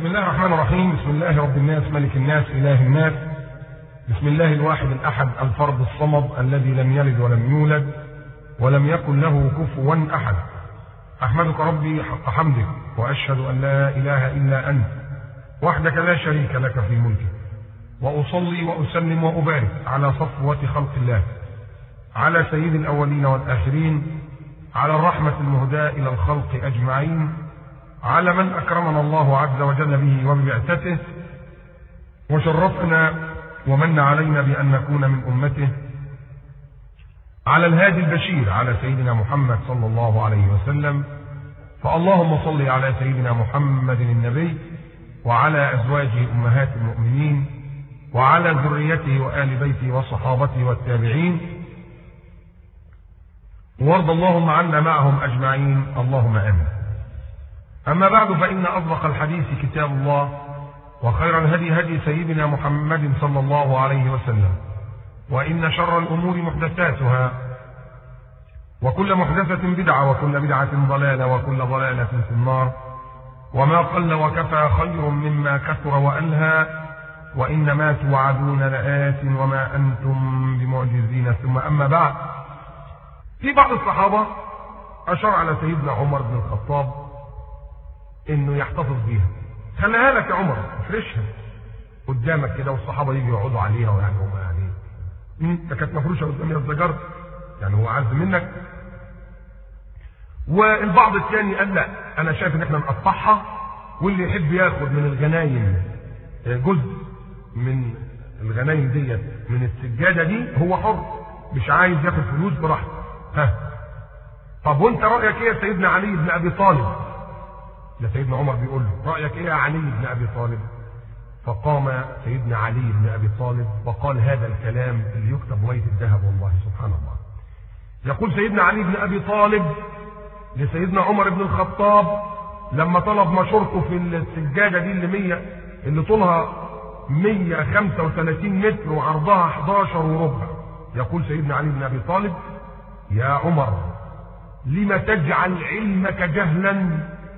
بسم الله الرحمن الرحيم بسم الله رب الناس ملك الناس إله الناس بسم الله الواحد الأحد الفرد الصمد الذي لم يلد ولم يولد ولم يكن له كفوا أحد أحمدك ربي حق حمدك وأشهد أن لا إله إلا أنت وحدك لا شريك لك في ملكك وأصلي وأسلم وأبارك على صفوة خلق الله على سيد الأولين والآخرين على الرحمة المهداة إلى الخلق أجمعين على من أكرمنا الله عز وجل به وببعثته وشرفنا ومن علينا بأن نكون من أمته على الهادي البشير على سيدنا محمد صلى الله عليه وسلم فاللهم صل على سيدنا محمد النبي وعلى أزواجه أمهات المؤمنين وعلى ذريته وآل بيته وصحابته والتابعين وارض اللهم عنا معهم أجمعين اللهم آمين أما بعد فإن أصدق الحديث كتاب الله وخير الهدي هدي سيدنا محمد صلى الله عليه وسلم وإن شر الأمور محدثاتها وكل محدثة بدعة وكل بدعة ضلالة وكل ضلالة في النار وما قل وكفى خير مما كثر وألهى وإنما توعدون لآت وما أنتم بمعجزين ثم أما بعد في بعض الصحابة أشار على سيدنا عمر بن الخطاب إنه يحتفظ بيها خليها لك يا عمر افرشها قدامك كده والصحابة يجوا يقعدوا عليها ويعني هم يعني ده كانت مفروشة قدامي الزجر يعني هو عز منك والبعض الثاني قال لا انا شايف ان احنا نقطعها واللي يحب ياخد من الغنايم جزء من الغنايم ديت من السجاده دي هو حر مش عايز ياخد فلوس براحته ها طب وانت رايك ايه يا سيدنا علي بن ابي طالب ده سيدنا عمر بيقول له رايك ايه يا علي بن ابي طالب فقام سيدنا علي بن ابي طالب وقال هذا الكلام اللي يكتب ميت الذهب والله سبحان الله يقول سيدنا علي بن ابي طالب لسيدنا عمر بن الخطاب لما طلب مشورته في السجاده دي اللي 100 اللي طولها 135 متر وعرضها 11 وربع يقول سيدنا علي بن ابي طالب يا عمر لم تجعل علمك جهلا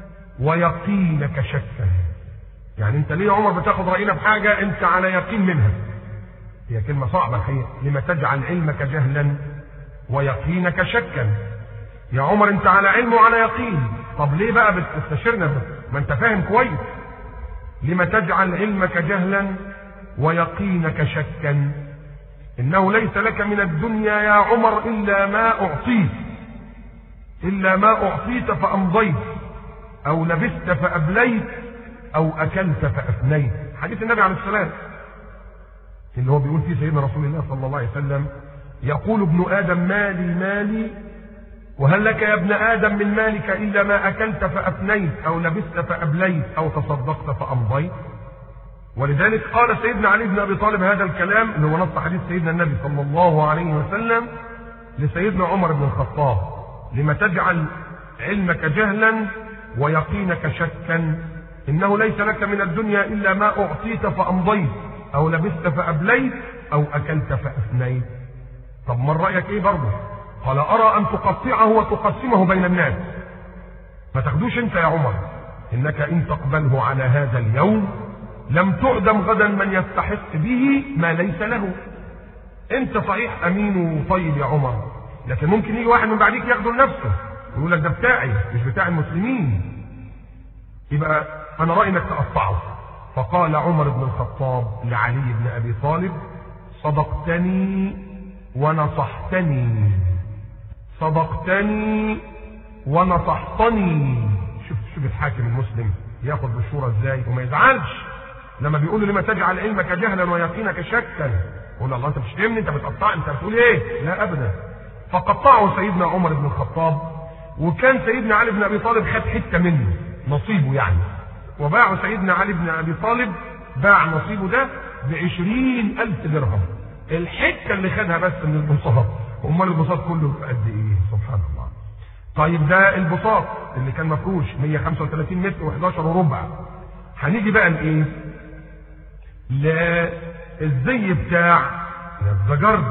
ويقينك شكا يعني انت ليه يا عمر بتاخد راينا بحاجه انت على يقين منها هي كلمه صعبه الحقيقه لم تجعل علمك جهلا ويقينك شكا يا عمر انت على علم وعلى يقين طب ليه بقى بتستشيرنا ما انت فاهم كويس لم تجعل علمك جهلا ويقينك شكا انه ليس لك من الدنيا يا عمر الا ما اعطيت الا ما اعطيت فامضيت او لبست فابليت او اكلت فافنيت حديث النبي عليه السلام اللي هو بيقول فيه سيدنا رسول الله صلى الله عليه وسلم يقول ابن ادم مالي مالي وهل لك يا ابن ادم من مالك الا ما اكلت فافنيت او لبست فابليت او تصدقت فامضيت ولذلك قال سيدنا علي بن ابي طالب هذا الكلام اللي هو نص حديث سيدنا النبي صلى الله عليه وسلم لسيدنا عمر بن الخطاب لما تجعل علمك جهلا ويقينك شكا انه ليس لك من الدنيا الا ما اعطيت فامضيت او لبست فابليت او اكلت فافنيت طب من رايك ايه برضه قال ارى ان تقطعه وتقسمه بين الناس ما تاخدوش انت يا عمر انك ان تقبله على هذا اليوم لم تعدم غدا من يستحق به ما ليس له انت صحيح امين وطيب يا عمر لكن ممكن يجي واحد من بعديك ياخده لنفسه ويقول لك ده بتاعي مش بتاع المسلمين يبقى انا رايي انك تقطعه فقال عمر بن الخطاب لعلي بن ابي طالب صدقتني ونصحتني صدقتني ونصحتني شوف شوف الحاكم المسلم ياخد بالشورى ازاي وما يزعلش لما بيقول له لما تجعل علمك جهلا ويقينك شكا يقول الله انت مش فاهمني انت بتقطع انت بتقول ايه لا ابدا فقطعه سيدنا عمر بن الخطاب وكان سيدنا علي بن ابي طالب خد حته منه نصيبه يعني وباع سيدنا علي بن ابي طالب باع نصيبه ده بعشرين الف درهم الحته اللي خدها بس من البساط امال البساط كله قد ايه سبحان الله طيب ده البساط اللي كان مفروش 135 متر و11 وربع هنيجي بقى لايه للزي بتاع الزجر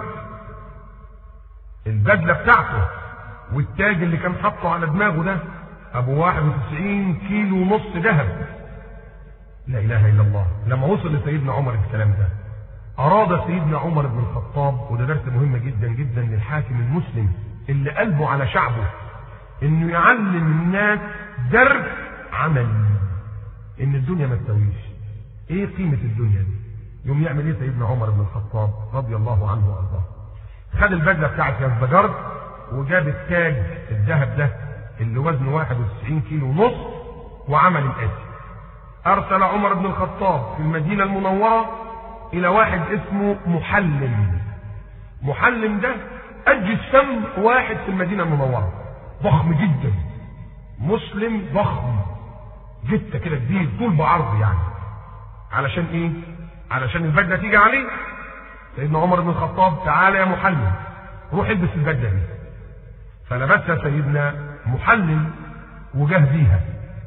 البدله بتاعته والتاج اللي كان حاطه على دماغه ده ابو 91 كيلو ونص ذهب لا اله الا الله لما وصل لسيدنا عمر الكلام ده اراد سيدنا عمر بن الخطاب وده درس مهم جدا جدا للحاكم المسلم اللي قلبه على شعبه انه يعلم الناس درس عملي ان الدنيا ما تساويش ايه قيمه الدنيا دي يوم يعمل ايه سيدنا عمر بن الخطاب رضي الله عنه وارضاه خد البدله بتاعت يزدجرد وجاب التاج الذهب ده اللي وزنه 91 كيلو ونص وعمل الاتي ارسل عمر بن الخطاب في المدينه المنوره الى واحد اسمه محلم محلم ده اجد سم واحد في المدينه المنوره ضخم جدا مسلم ضخم جته كده كبير طول بعرض يعني علشان ايه علشان البدله تيجي عليه سيدنا عمر بن الخطاب تعالى يا محلم روح البس البدله دي فلبسها سيدنا محلم وجاه بيها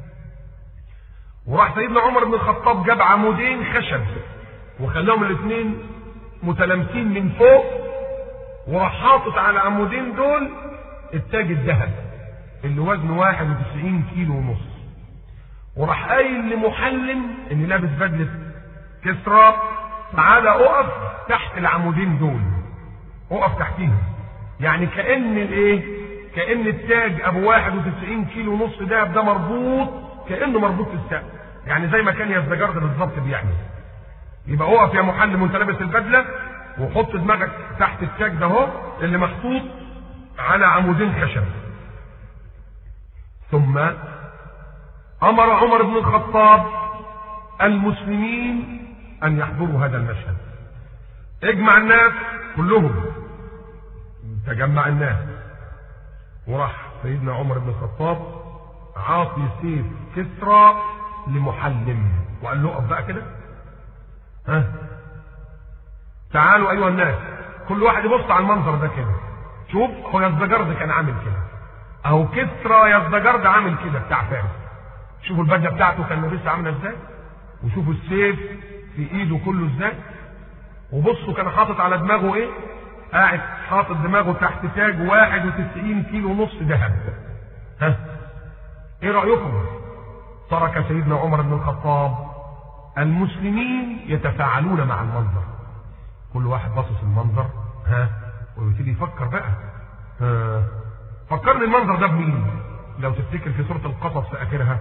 وراح سيدنا عمر بن الخطاب جاب عمودين خشب وخلاهم الاثنين متلامسين من فوق وراح حاطط على العمودين دول التاج الذهب اللي وزنه 91 كيلو ونص وراح قايل لمحلم ان لابس بدله كسرى تعالى اقف تحت العمودين دول اقف تحتيهم يعني كان الايه كان التاج ابو 91 كيلو ونص دهب ده مربوط كانه مربوط في السقف يعني زي ما كان يزدجرد بالظبط بيعمل يبقى اقف يا محلم وانت لابس البدله وحط دماغك تحت التاج ده اهو اللي محطوط على عمودين خشب ثم امر عمر بن الخطاب المسلمين ان يحضروا هذا المشهد اجمع الناس كلهم تجمع الناس وراح سيدنا عمر بن الخطاب عاطي سيف كسرى لمحلم وقال له اقف بقى كده ها تعالوا ايها الناس كل واحد يبص على المنظر ده كده شوف هو يزدجرد كان عامل كده اهو كسرى يزدجرد عامل كده بتاع فارس شوفوا البدله بتاعته كان لابسها عامله ازاي وشوفوا السيف في ايده كله ازاي وبصوا كان حاطط على دماغه ايه قاعد حاطط دماغه تحت تاج 91 كيلو ونص ذهب ها ايه رايكم ترك سيدنا عمر بن الخطاب المسلمين يتفاعلون مع المنظر كل واحد باصص المنظر ها ويبتدي يفكر بقى ها فكرني المنظر ده بمين لو تفتكر في سوره القصص في اخرها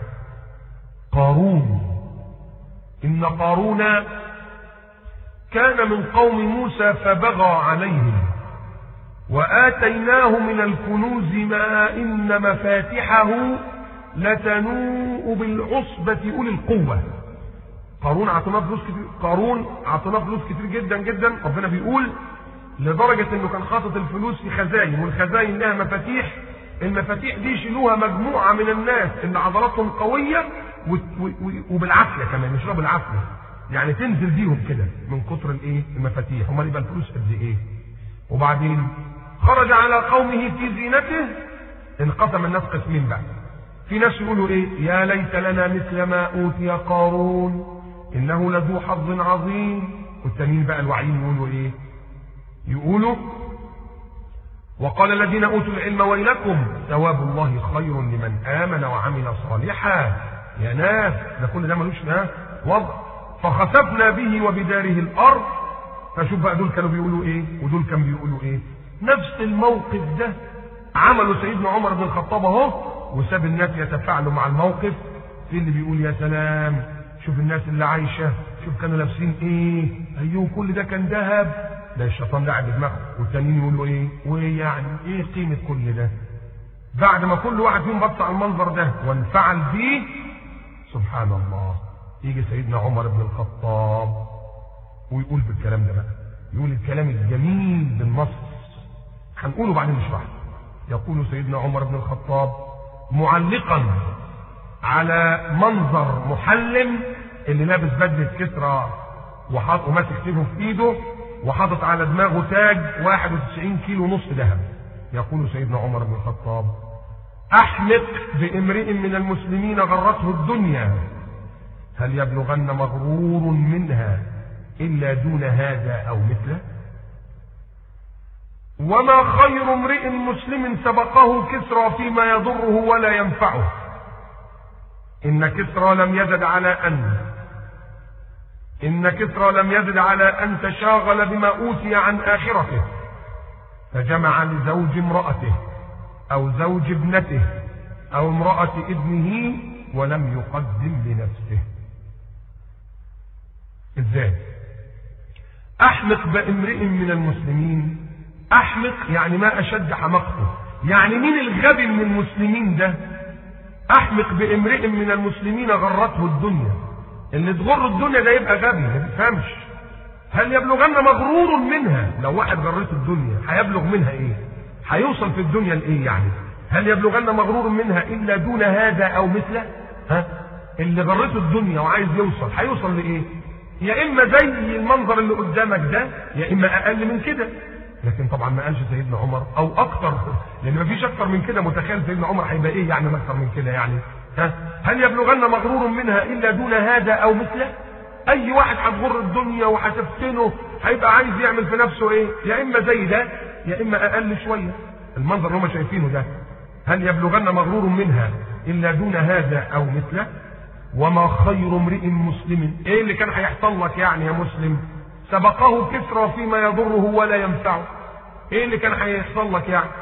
قارون ان قارون كان من قوم موسى فبغى عليهم واتيناه من الكنوز ما ان مفاتحه لتنوء بالعصبة أولي القوة قارون اعطيناه فلوس كتير قارون اعطيناه فلوس كتير جدا جدا ربنا بيقول لدرجة انه كان حاطط الفلوس في خزاين والخزاين لها مفاتيح المفاتيح دي يشيلوها مجموعة من الناس اللي عضلاتهم قوية وبالعافية كمان يشربوا بالعافية يعني تنزل بيهم كده من كتر الايه المفاتيح امال يبقى الفلوس قد ايه وبعدين خرج على قومه في زينته انقسم الناس قسمين بقى في ناس يقولوا ايه يا ليت لنا مثل ما اوتي قارون انه لذو حظ عظيم والتانيين بقى الواعيين يقولوا ايه يقولوا وقال الذين اوتوا العلم ويلكم ثواب الله خير لمن امن وعمل صالحا يا ناس ده كل ده ملوش ناس وضع فخسفنا به وبداره الارض فشوف بقى دول كانوا بيقولوا ايه ودول كانوا بيقولوا ايه نفس الموقف ده عمله سيدنا عمر بن الخطاب اهو وساب الناس يتفاعلوا مع الموقف في اللي بيقول يا سلام شوف الناس اللي عايشه شوف كانوا لابسين ايه ايوه كل ده كان ذهب ده الشيطان ده قاعد دماغه والتانيين يقولوا ايه وايه يعني ايه قيمه كل ده بعد ما كل واحد فيهم بص على المنظر ده وانفعل بيه سبحان الله يجي سيدنا عمر بن الخطاب ويقول بالكلام ده بقى يقول الكلام الجميل بالنص هنقوله بعدين نشرحه يقول سيدنا عمر بن الخطاب معلقا على منظر محلم اللي لابس بدله كسرى وحاط وماسك سيفه في ايده وحاطط على دماغه تاج 91 كيلو ونص ذهب يقول سيدنا عمر بن الخطاب احمق بامرئ من المسلمين غرته الدنيا هل يبلغن مغرور منها الا دون هذا او مثله وما خير امرئ مسلم سبقه كسرى فيما يضره ولا ينفعه ان كسرى لم يزد على ان إن كسرى لم يزد على أن تشاغل بما أوتي عن آخرته فجمع لزوج امرأته أو زوج ابنته أو امرأة ابنه ولم يقدم لنفسه ازاي احمق بامرئ من المسلمين احمق يعني ما اشد حمقته يعني مين الغبي من المسلمين ده احمق بامرئ من المسلمين غرته الدنيا اللي تغر الدنيا ده يبقى غبي ما بيفهمش هل يبلغن مغرور منها لو واحد غرته الدنيا هيبلغ منها ايه هيوصل في الدنيا لايه يعني هل يبلغن مغرور منها الا دون هذا او مثله ها اللي غرته الدنيا وعايز يوصل هيوصل لايه يا اما زي المنظر اللي قدامك ده يا اما اقل من كده لكن طبعا ما قالش سيدنا عمر او اكتر لان ما فيش اكتر من كده متخيل سيدنا عمر هيبقى ايه يعني اكتر من كده يعني ها هل يبلغن مغرور منها الا دون هذا او مثله اي واحد هتغر الدنيا وهتفتنه هيبقى عايز يعمل في نفسه ايه يا اما زي ده يا اما اقل شويه المنظر اللي هم شايفينه ده هل يبلغن مغرور منها الا دون هذا او مثله وما خير امرئ مسلم ايه اللي كان هيحصل لك يعني يا مسلم سبقه كسرى فيما يضره ولا ينفعه ايه اللي كان هيحصل لك يعني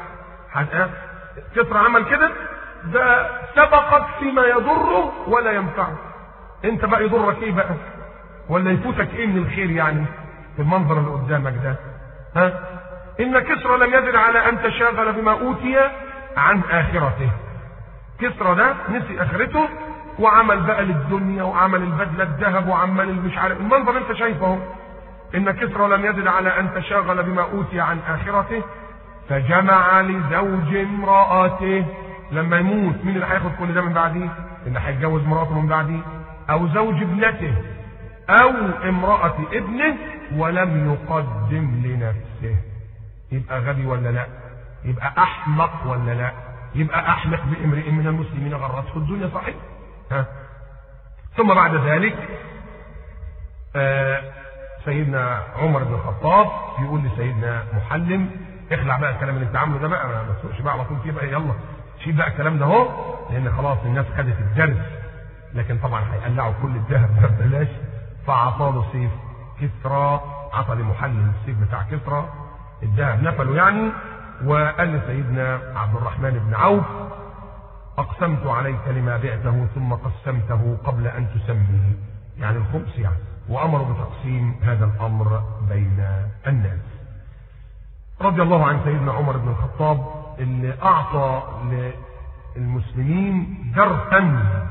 كسرى عمل كده ده سبقك فيما يضره ولا ينفعه انت بقى يضرك ايه بقى ولا يفوتك ايه من الخير يعني في المنظر اللي قدامك ده ها ان كسرى لم يدر على ان تشاغل بما اوتي عن اخرته كسرى ده نسي اخرته وعمل بقى للدنيا وعمل البدله الذهب وعمل مش عارف المنظر انت شايفه اهو ان كسرى لم يزد على ان تشاغل بما اوتي عن اخرته فجمع لزوج امراته لما يموت مين اللي هياخد كل ده من بعديه اللي هيتجوز مراته من بعديه او زوج ابنته او امراه ابنه ولم يقدم لنفسه يبقى غبي ولا لا يبقى احمق ولا لا يبقى احمق بامرئ من المسلمين غرته الدنيا صحيح ها ثم بعد ذلك آه سيدنا عمر بن الخطاب يقول لسيدنا محلم اخلع بقى الكلام اللي انت عامله ده بقى ما تسوقش بقى على طول كده يلا شيل بقى الكلام ده اهو لان خلاص الناس خدت الدرس لكن طبعا هيقلعوا كل الذهب ده ببلاش فعطى له سيف كسرى عطى لمحلم السيف بتاع كسرى الذهب نفله يعني وقال لسيدنا عبد الرحمن بن عوف أقسمت عليك لما بعته ثم قسمته قبل أن تسميه يعني الخمس يعني وأمر بتقسيم هذا الأمر بين الناس رضي الله عن سيدنا عمر بن الخطاب اللي أعطى للمسلمين درسا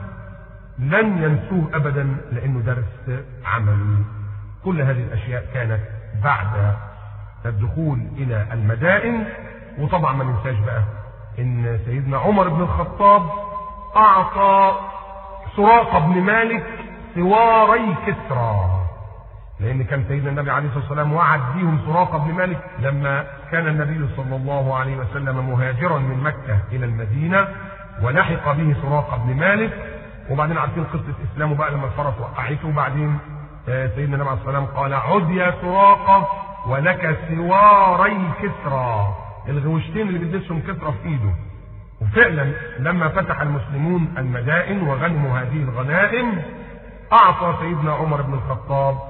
لن ينسوه أبدا لأنه درس عملي كل هذه الأشياء كانت بعد الدخول إلى المدائن وطبعا ما ننساش بقى ان سيدنا عمر بن الخطاب اعطى سراقه بن مالك سواري كسرى لان كان سيدنا النبي عليه الصلاه والسلام وعد بيهم سراقه بن مالك لما كان النبي صلى الله عليه وسلم مهاجرا من مكه الى المدينه ولحق به سراقه بن مالك وبعدين عارفين قصه اسلامه بقى لما الفرس وقعته وبعدين سيدنا النبي عليه الصلاه والسلام قال عد يا سراقه ولك سواري كسرى الغوشتين اللي بيلبسهم كسرى في ايده وفعلا لما فتح المسلمون المدائن وغنموا هذه الغنائم اعطى سيدنا عمر بن الخطاب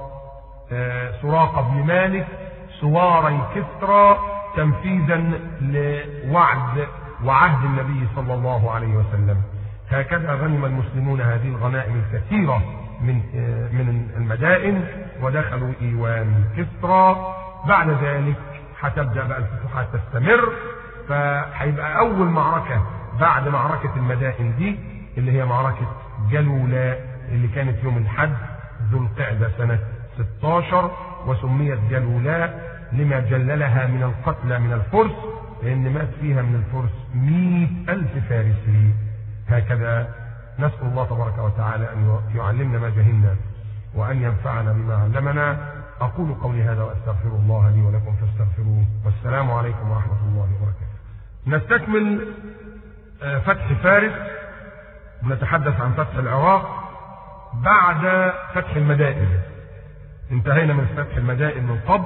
سراقه بن مالك سواري كسرى تنفيذا لوعد وعهد النبي صلى الله عليه وسلم هكذا غنم المسلمون هذه الغنائم الكثيره من من المدائن ودخلوا ايوان كسرى بعد ذلك هتبدا بقى الفتوحات تستمر فهيبقى اول معركه بعد معركه المدائن دي اللي هي معركه جلولاء اللي كانت يوم الحد ذو القعده سنه 16 وسميت جلولاء لما جللها من القتلى من الفرس لان مات فيها من الفرس مئة ألف فارسي هكذا نسأل الله تبارك وتعالى أن يعلمنا ما جهلنا وأن ينفعنا بما علمنا أقول قولي هذا وأستغفر الله لي ولكم فاستغفروه والسلام عليكم ورحمة الله وبركاته نستكمل فتح فارس نتحدث عن فتح العراق بعد فتح المدائن انتهينا من فتح المدائن من قبل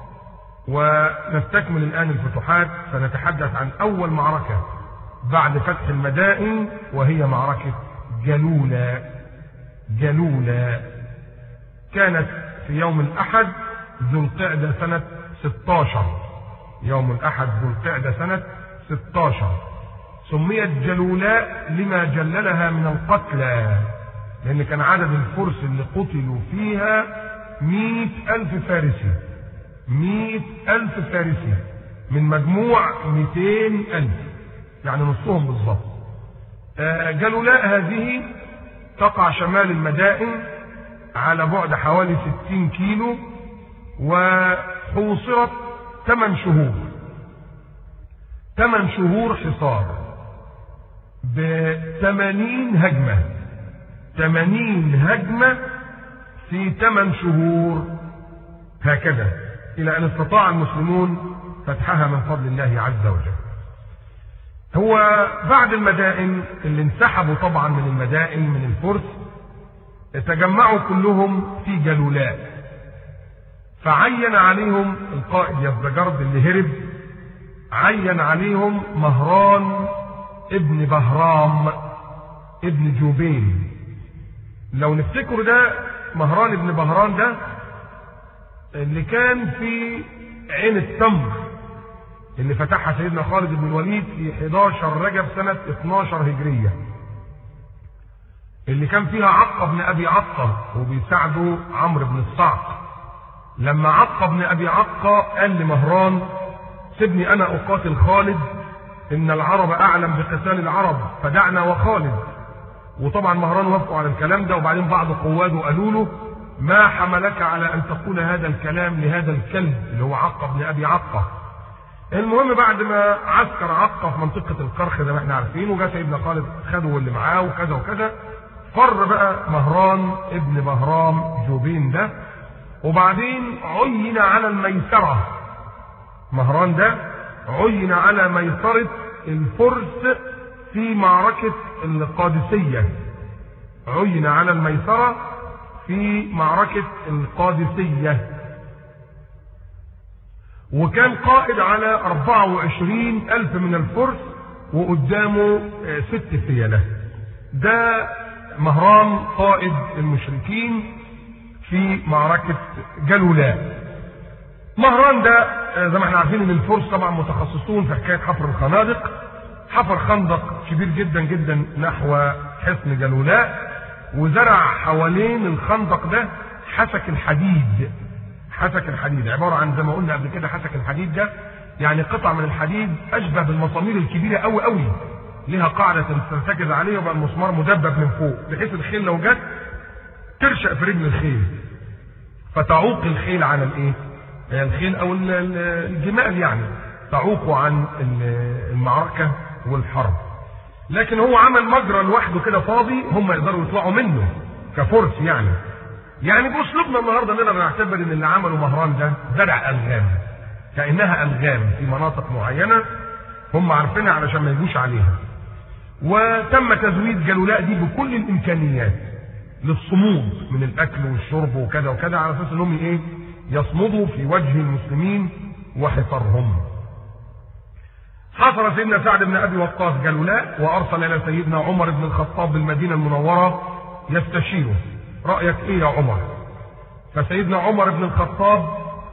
ونستكمل الآن الفتوحات فنتحدث عن أول معركة بعد فتح المدائن وهي معركة جلولة جلولة كانت في يوم الأحد ذو القعدة سنة 16 يوم الأحد ذو القعدة سنة 16 سميت جلولاء لما جللها من القتلى لأن كان عدد الفرس اللي قتلوا فيها مئة ألف فارسي مئة ألف فارسي من مجموع مئتين ألف يعني نصهم بالظبط جلولاء هذه تقع شمال المدائن على بعد حوالي 60 كيلو وحوصرت 8 شهور 8 شهور حصار ب 80 هجمة 80 هجمة في 8 شهور هكذا إلى أن استطاع المسلمون فتحها من فضل الله عز وجل هو بعد المدائن اللي انسحبوا طبعا من المدائن من الفرس تجمعوا كلهم في جلولاء فعين عليهم القائد يزدجرد اللي هرب عين عليهم مهران ابن بهرام ابن جوبين لو نفتكر ده مهران ابن بهران ده اللي كان في عين التمر اللي فتحها سيدنا خالد بن الوليد في 11 رجب سنة 12 هجرية اللي كان فيها عقة بن أبي عقة وبيساعده عمرو بن الصعق لما عقة بن أبي عقة قال لمهران سيبني أنا أقاتل خالد إن العرب أعلم بقتال العرب فدعنا وخالد وطبعا مهران وافقوا على الكلام ده وبعدين بعض قواده قالوا له ما حملك على أن تقول هذا الكلام لهذا الكلب اللي هو عقة بن أبي عقة المهم بعد ما عسكر عقة في منطقة القرخ زي ما احنا عارفين وجاء سيدنا خالد خدوا اللي معاه وكذا وكذا فر بقى مهران ابن بهرام جوبين ده وبعدين عين على الميسرة مهران ده عين على ميسرة الفرس في معركة القادسية عين على الميسرة في معركة القادسية وكان قائد على 24 ألف من الفرس وقدامه ست فيلة ده مهران قائد المشركين في معركة جلولاء مهران ده زي ما احنا عارفين ان الفرس طبعا متخصصون في حكاية حفر الخنادق حفر خندق كبير جدا جدا نحو حصن جلولاء وزرع حوالين الخندق ده حسك الحديد حسك الحديد عبارة عن زي ما قلنا قبل كده حسك الحديد ده يعني قطع من الحديد أشبه بالمسامير الكبيرة قوي قوي لها قاعدة ترتكز عليها وبقى المسمار مدبب من فوق بحيث الخيل لو جت ترشق في رجل الخيل فتعوق الخيل عن الايه؟ الخيل او الجمال يعني تعوق عن المعركة والحرب لكن هو عمل مجرى لوحده كده فاضي هم يقدروا يطلعوا منه كفرس يعني يعني باسلوبنا النهارده نقدر نعتبر ان اللي عمله مهران ده زرع الغام كانها الغام في مناطق معينه هم عارفينها علشان ما يجوش عليها وتم تزويد جلولاء دي بكل الامكانيات للصمود من الاكل والشرب وكذا وكذا على اساس انهم ايه يصمدوا في وجه المسلمين وحصارهم حصر سيدنا سعد بن ابي وقاص جلولاء وارسل الى سيدنا عمر بن الخطاب بالمدينه المنوره يستشيره رايك ايه يا عمر فسيدنا عمر بن الخطاب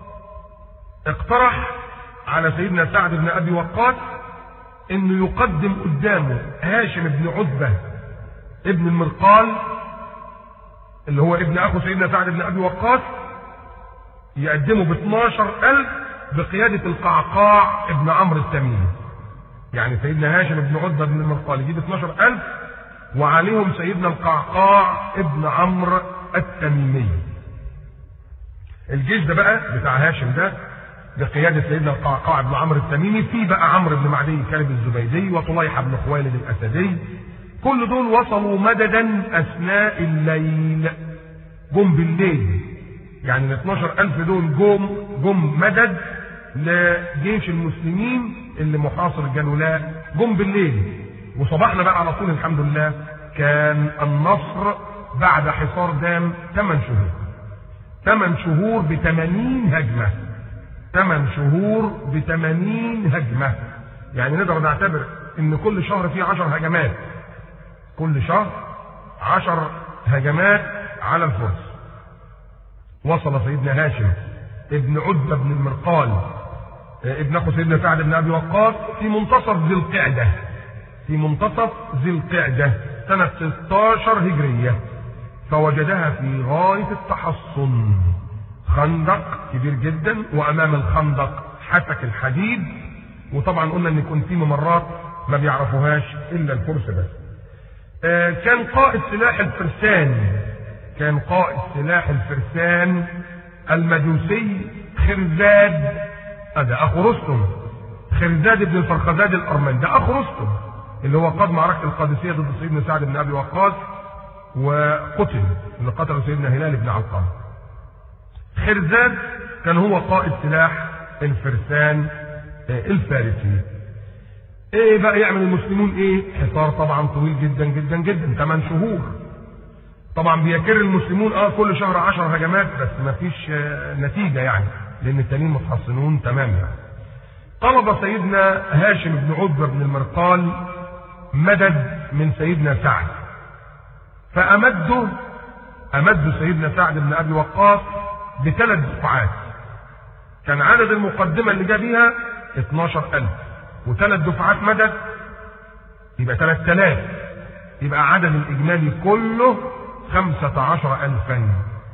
اقترح على سيدنا سعد بن ابي وقاص انه يقدم قدامه هاشم بن عتبه ابن المرقال اللي هو ابن اخو سيدنا سعد بن ابي وقاص يقدمه ب 12000 بقياده القعقاع ابن عمرو التميمي يعني سيدنا هاشم بن عتبه بن المرقال يجيب 12000 وعليهم سيدنا القعقاع ابن عمرو التميمي الجيش ده بقى بتاع هاشم ده بقيادة سيدنا القعقاع بن عمرو التميمي في بقى عمرو بن معدي كلب الزبيدي وطليحة بن خويلد الأسدي كل دول وصلوا مددا أثناء الليل جم بالليل يعني ال 12000 دول جم جم مدد لجيش المسلمين اللي محاصر الجلولاء جم بالليل وصباحنا بقى على طول الحمد لله كان النصر بعد حصار دام 8 شهور 8 شهور ب 80 هجمه 8 شهور ب 80 هجمه يعني نقدر نعتبر ان كل شهر فيه 10 هجمات كل شهر 10 هجمات على الفرس وصل سيدنا هاشم ابن عتبة بن المرقال ابن اخو سيدنا سعد بن ابي وقاص في منتصف ذي القعده في منتصف ذي القعده سنه 16 هجريه فوجدها في غايه التحصن خندق كبير جدا وامام الخندق حسك الحديد وطبعا قلنا ان يكون في ممرات ما بيعرفوهاش الا الفرس بس آه كان قائد سلاح الفرسان كان قائد سلاح الفرسان المجوسي خرزاد هذا اخو رستم خرزاد بن الفرخزاد الارمني ده اخو رستم اللي هو قاد معركه القادسيه ضد سيدنا سعد بن ابي وقاص وقتل اللي قتل سيدنا هلال بن علقمه خرزاد كان هو قائد سلاح الفرسان الفارسي ايه بقى يعمل المسلمون ايه حصار طبعا طويل جدا جدا جدا 8 شهور طبعا بيكر المسلمون اه كل شهر 10 هجمات بس ما فيش آه نتيجه يعني لان التانيين متحصنون تماما يعني. طلب سيدنا هاشم بن عتبه بن المرقال مدد من سيدنا سعد فامده امد سيدنا سعد بن ابي وقاص بثلاث دفعات كان عدد المقدمه اللي جا بيها 12000 وثلاث دفعات مدد يبقى 3000 يبقى عدد الاجمالي كله 15000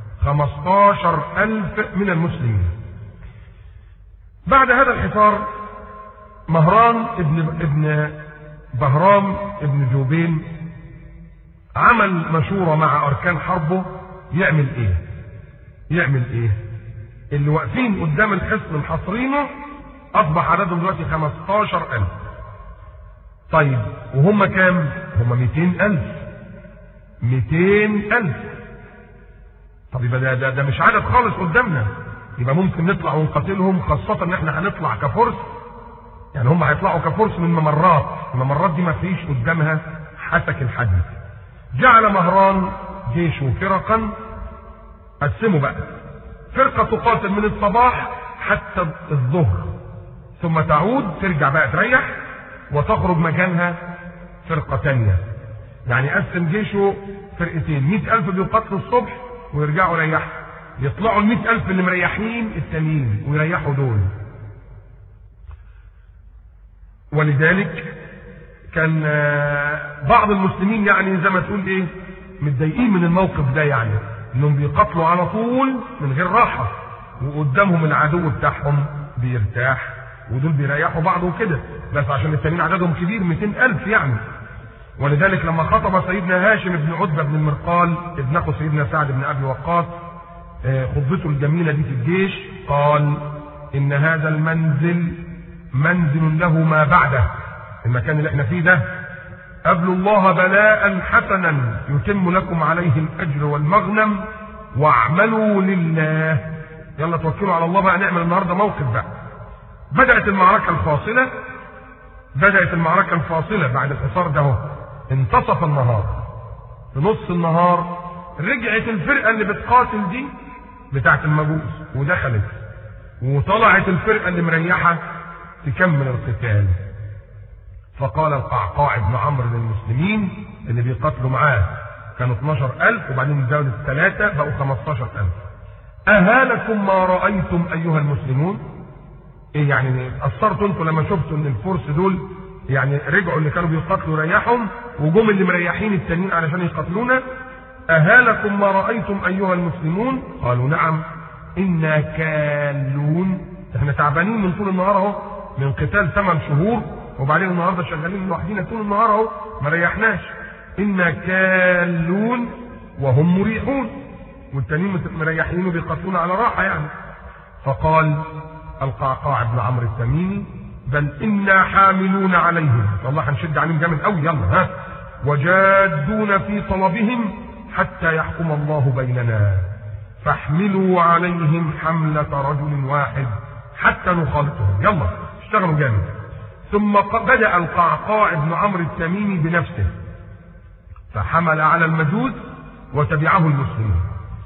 15000 من المسلمين بعد هذا الحصار مهران ابن ابن بهرام ابن جوبين عمل مشورة مع أركان حربه يعمل إيه؟ يعمل إيه؟ اللي واقفين قدام الحصن محاصرينه أصبح عددهم دلوقتي 15000 طيب وهم كام؟ هم 200000 200000 طب يبقى ده, ده, ده مش عدد خالص قدامنا يبقى ممكن نطلع ونقاتلهم خاصة ان احنا هنطلع كفرس يعني هم هيطلعوا كفرس من ممرات الممرات دي ما فيش قدامها حسك الحديد جعل مهران جيشه فرقا قسموا بقى فرقة تقاتل من الصباح حتى الظهر ثم تعود ترجع بقى تريح وتخرج مكانها فرقة تانية يعني قسم جيشه فرقتين مئة ألف بيقاتلوا الصبح ويرجعوا يريحوا يطلعوا المئة ألف اللي مريحين التانيين ويريحوا دول ولذلك كان بعض المسلمين يعني زي ما تقول ايه متضايقين من الموقف ده يعني انهم بيقاتلوا على طول من غير راحه وقدامهم العدو بتاعهم بيرتاح ودول بيريحوا بعض وكده بس عشان التانيين عددهم كبير 200000 يعني ولذلك لما خطب سيدنا هاشم بن عتبه بن المرقال ابن اخو سيدنا سعد بن ابي وقاص خطبته الجميله دي في الجيش قال ان هذا المنزل منزل له ما بعده المكان اللي احنا فيه ده قبلوا الله بلاء حسنا يتم لكم عليه الاجر والمغنم واعملوا لله يلا توكلوا على الله بقى نعمل النهارده موقف بقى بدات المعركه الفاصله بدات المعركه الفاصله بعد الحصار ده اهو انتصف النهار في نص النهار رجعت الفرقه اللي بتقاتل دي بتاعت المجوس ودخلت وطلعت الفرقه اللي مريحه تكمل القتال فقال القعقاع بن عمرو للمسلمين اللي بيقاتلوا معاه كانوا 12000 وبعدين زادوا الثلاثة بقوا 15000 أهالكم ما رأيتم أيها المسلمون؟ إيه يعني أثرتوا أنتوا لما شفتوا إن الفرس دول يعني رجعوا اللي كانوا بيقاتلوا ريحهم وجم اللي مريحين التانيين علشان يقاتلونا أهالكم ما رأيتم أيها المسلمون؟ قالوا نعم إنا كالون احنا تعبانين من طول النهار اهو من قتال ثمان شهور وبعدين النهارده شغالين لوحدينا طول النهار اهو ما ريحناش انا كالون وهم مريحون والتانيين مريحين وبيقاتلون على راحه يعني فقال القعقاع بن عمرو التميمي بل انا حاملون عليهم والله هنشد عليهم جامد قوي يلا ها وجادون في طلبهم حتى يحكم الله بيننا فاحملوا عليهم حملة رجل واحد حتى نخالطهم يلا اشتغلوا جامد ثم بدأ القعقاع بن عمرو التميمي بنفسه فحمل على المجوس وتبعه المسلمون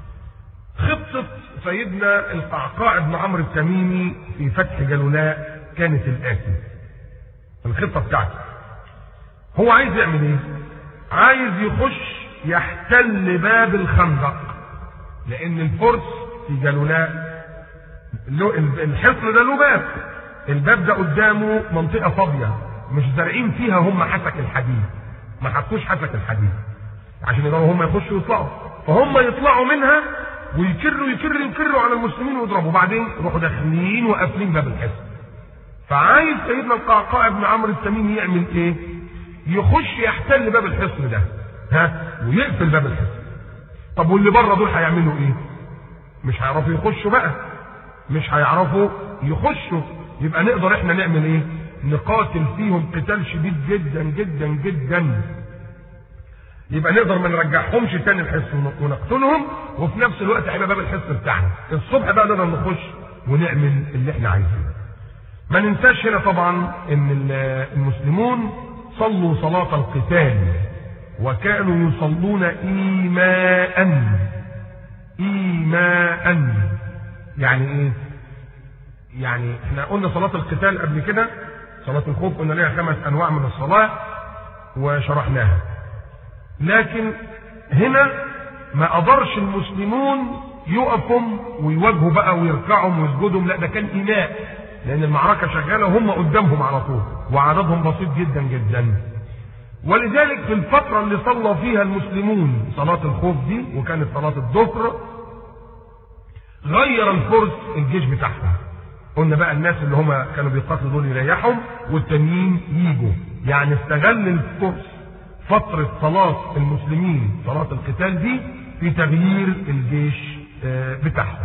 خطة سيدنا القعقاع بن عمرو التميمي في فتح جلولاء كانت الآتي الخطة بتاعته هو عايز يعمل ايه عايز يخش يحتل باب الخندق لان الفرس في جلولاء له الحصن ده له باب الباب ده قدامه منطقه فاضيه مش زارعين فيها هم حسك الحديد ما حطوش حسك الحديد عشان يقدروا هم يخشوا يطلعوا فهم يطلعوا منها ويكروا يكروا يكروا على المسلمين ويضربوا بعدين يروحوا داخلين وقافلين باب الحصن فعايز سيدنا القعقاع بن عمرو التميمي يعمل ايه؟ يخش يحتل باب الحصن ده ها ويقفل باب الحصن طب واللي بره دول هيعملوا ايه؟ مش هيعرفوا يخشوا بقى مش هيعرفوا يخشوا يبقى نقدر احنا نعمل ايه؟ نقاتل فيهم قتال شديد جدا جدا جدا يبقى نقدر ما نرجعهمش تاني الحصن ونقتلهم وفي نفس الوقت هيبقى باب الحصن بتاعنا الصبح بقى نقدر نخش ونعمل اللي احنا عايزينه ما ننساش هنا طبعا ان المسلمون صلوا صلاة القتال وكانوا يصلون ايماء ايماء يعني ايه يعني احنا قلنا صلاة القتال قبل كده صلاة الخوف قلنا لها خمس انواع من الصلاة وشرحناها لكن هنا ما قدرش المسلمون يقفوا ويواجهوا بقى ويركعوا ويسجدوا لا ده كان إيماء لأن المعركة شغالة وهم قدامهم على طول وعددهم بسيط جدا جدا ولذلك في الفترة اللي صلى فيها المسلمون صلاة الخوف دي وكانت صلاة الظهر غير الفرس الجيش بتاعهم قلنا بقى الناس اللي هم كانوا بيقاتلوا دول يريحهم والتانيين يجوا يعني استغل الفرس فترة صلاة المسلمين صلاة القتال دي في تغيير الجيش بتاعهم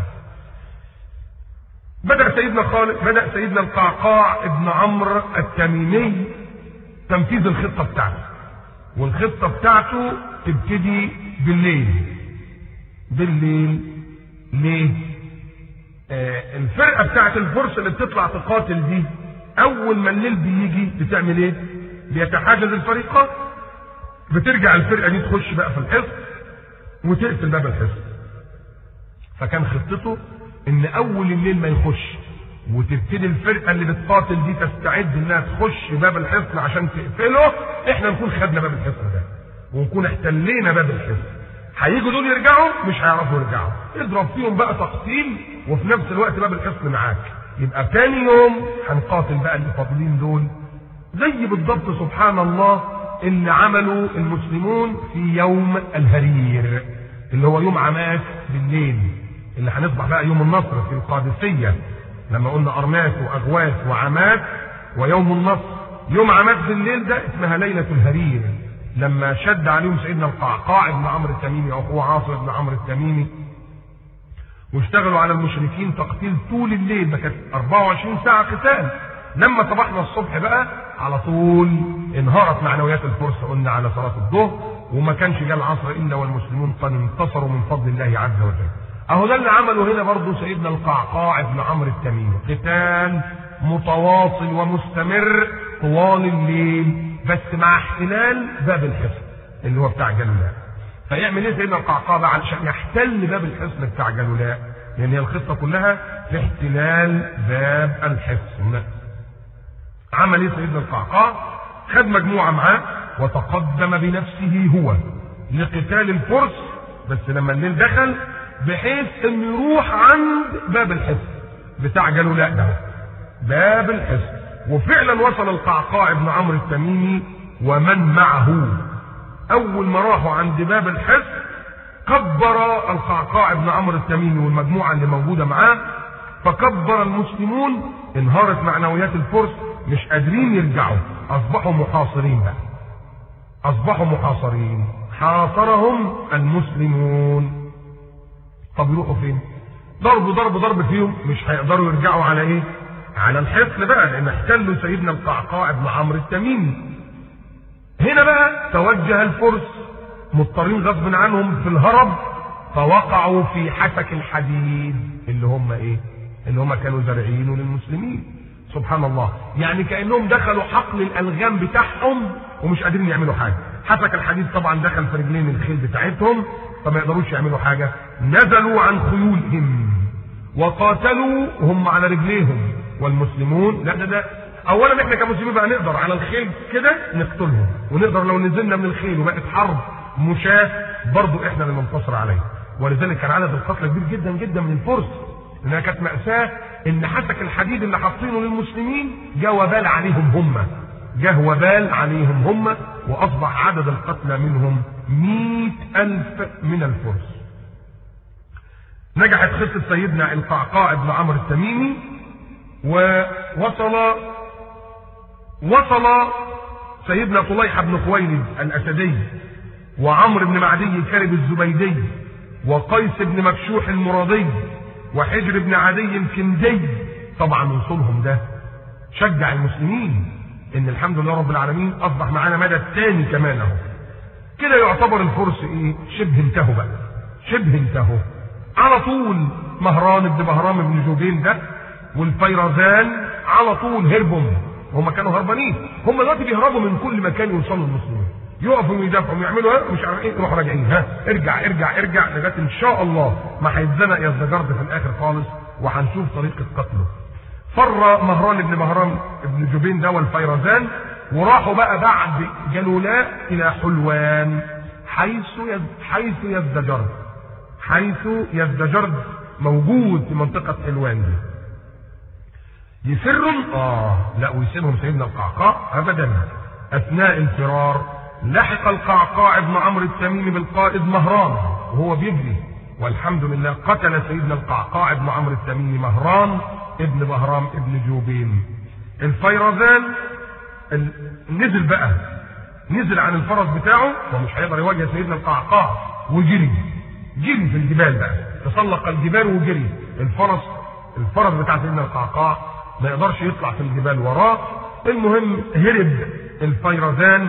بدأ سيدنا خالد بدأ سيدنا القعقاع ابن عمرو التميمي تنفيذ الخطة بتاعته والخطة بتاعته تبتدي بالليل بالليل ليه؟ آه الفرقة بتاعت الفرس اللي بتطلع تقاتل دي أول ما الليل بيجي بتعمل إيه؟ بيتحاجز الفريقات بترجع الفرقة دي تخش بقى في الحصن وتقفل باب الحصن فكان خطته ان اول الليل ما يخش وتبتدي الفرقه اللي بتقاتل دي تستعد انها تخش باب الحصن عشان تقفله احنا نكون خدنا باب الحصن ده ونكون احتلينا باب الحصن هيجوا دول يرجعوا مش هيعرفوا يرجعوا اضرب فيهم بقى تقتيل وفي نفس الوقت باب الحصن معاك يبقى تاني يوم هنقاتل بقى اللي فاضلين دول زي بالضبط سبحان الله اللي عمله المسلمون في يوم الهرير اللي هو يوم عماس بالليل اللي هنصبح بقى يوم النصر في القادسية لما قلنا أرماس وأغواس وعماس ويوم النصر يوم عماس بالليل ده اسمها ليلة الهرير لما شد عليهم سيدنا القعقاع بن عمرو التميمي أخوه عاصر بن عمرو التميمي واشتغلوا على المشركين تقتيل طول الليل ده كانت 24 ساعة قتال لما صبحنا الصبح بقى على طول انهارت معنويات الفرس قلنا على صلاة الظهر وما كانش جاء العصر إلا والمسلمون قد انتصروا من فضل الله عز وجل اهو ده اللي عمله هنا برضه سيدنا القعقاع بن عمرو التميمي قتال متواصل ومستمر طوال الليل بس مع احتلال باب الحصن اللي هو بتاع جلولاء فيعمل ايه سيدنا القعقاع بقى علشان يحتل باب الحصن بتاع جلولاء لان هي الخطه كلها في احتلال باب الحصن عمل ايه سيدنا القعقاع خد مجموعه معاه وتقدم بنفسه هو لقتال الفرس بس لما الليل دخل بحيث انه يروح عند باب الحصن بتاع جلولاء ده باب الحصن وفعلا وصل القعقاع بن عمرو التميمي ومن معه اول ما راحوا عند باب الحصن كبر القعقاع بن عمرو التميمي والمجموعه اللي موجوده معاه فكبر المسلمون انهارت معنويات الفرس مش قادرين يرجعوا اصبحوا محاصرين بقى اصبحوا محاصرين حاصرهم المسلمون طب يروحوا فين ضرب ضرب ضرب فيهم مش هيقدروا يرجعوا على ايه على الحصن بقى لان احتلوا سيدنا القعقاع بن عمرو التميمي هنا بقى توجه الفرس مضطرين غصب عنهم في الهرب فوقعوا في حسك الحديد اللي هم ايه اللي هم كانوا زارعينه للمسلمين سبحان الله يعني كانهم دخلوا حقل الالغام بتاعهم ومش قادرين يعملوا حاجه حسك الحديد طبعا دخل في رجلين الخيل بتاعتهم فما يقدروش يعملوا حاجه نزلوا عن خيولهم وقاتلوا وهم على رجليهم والمسلمون لا ده ده اولا احنا كمسلمين بقى نقدر على الخيل كده نقتلهم ونقدر لو نزلنا من الخيل وبقت حرب مشاة برضو احنا اللي ننتصر عليه ولذلك كان عدد القتلى كبير جدا جدا من الفرس انها كانت مأساة ان حسك الحديد اللي حاطينه للمسلمين جاء وبال عليهم هم جه وبال عليهم هم واصبح عدد القتلى منهم مئة الف من الفرس نجحت خطة سيدنا القعقاع بن عمرو التميمي ووصل وصل سيدنا طليحة بن خويلد الأسدي وعمرو بن معدي كرب الزبيدي وقيس بن مكشوح المرادي وحجر بن عدي الكندي طبعا وصولهم ده شجع المسلمين ان الحمد لله رب العالمين اصبح معانا مدى الثاني كمان اهو كده يعتبر الفرس ايه شبه انتهوا بقى شبه انتهوا على طول مهران بن بهرام بن جوبين ده والفيرزان على طول هربهم هم كانوا هربانين هم دلوقتي بيهربوا من كل مكان يوصلوا المسلمين يقفوا ويدافعوا ويعملوا ايه مش عارف ايه يروحوا راجعين ها ارجع ارجع ارجع لغايه ان شاء الله ما هيتزنق يزدجرد في الاخر خالص وهنشوف طريقه قتله فر مهران بن مهران بن جوبين ده والفيرزان وراحوا بقى بعد جلولاء الى حلوان حيث يز... حيث يزدجرد حيث يزدجرد موجود في منطقه حلوان دي يسرهم اه لا ويسيبهم سيدنا القعقاع ابدا اثناء الفرار لحق القعقاع بن عمرو التميمي بالقائد مهران وهو بيجري والحمد لله قتل سيدنا القعقاع بن عمرو التميمي مهران ابن بهرام ابن جوبين الفيرزان ال... نزل بقى نزل عن الفرس بتاعه ومش هيقدر يواجه سيدنا القعقاع وجري جري في الجبال بقى تسلق الجبال وجري الفرس الفرس بتاع سيدنا القعقاع ما يقدرش يطلع في الجبال وراه المهم هرب الفيرزان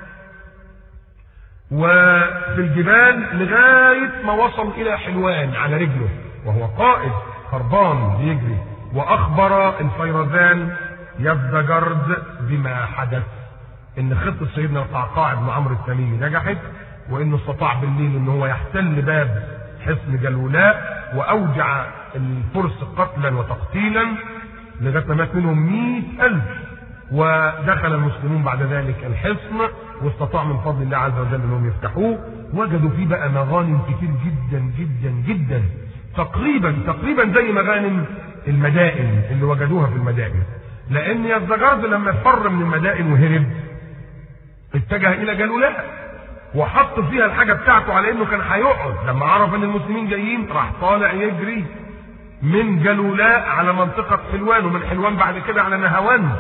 وفي الجبال لغاية ما وصل إلى حلوان على رجله وهو قائد هربان بيجري وأخبر الفيرزان يزدجرد بما حدث إن خطة سيدنا القعقاع بن عمرو التميمي نجحت وإنه استطاع بالليل إن هو يحتل باب حصن جلولاء وأوجع الفرس قتلا وتقتيلا لغاية ما مات منهم مئة ألف ودخل المسلمون بعد ذلك الحصن واستطاع من فضل الله عز وجل انهم يفتحوه وجدوا فيه بقى مغانم كتير جدا جدا جدا تقريبا تقريبا زي مغانم المدائن اللي وجدوها في المدائن لان يزدجرد لما فر من المدائن وهرب اتجه الى جلولاء وحط فيها الحاجه بتاعته على انه كان هيقعد لما عرف ان المسلمين جايين راح طالع يجري من جلولاء على منطقه حلوان ومن حلوان بعد كده على نهوان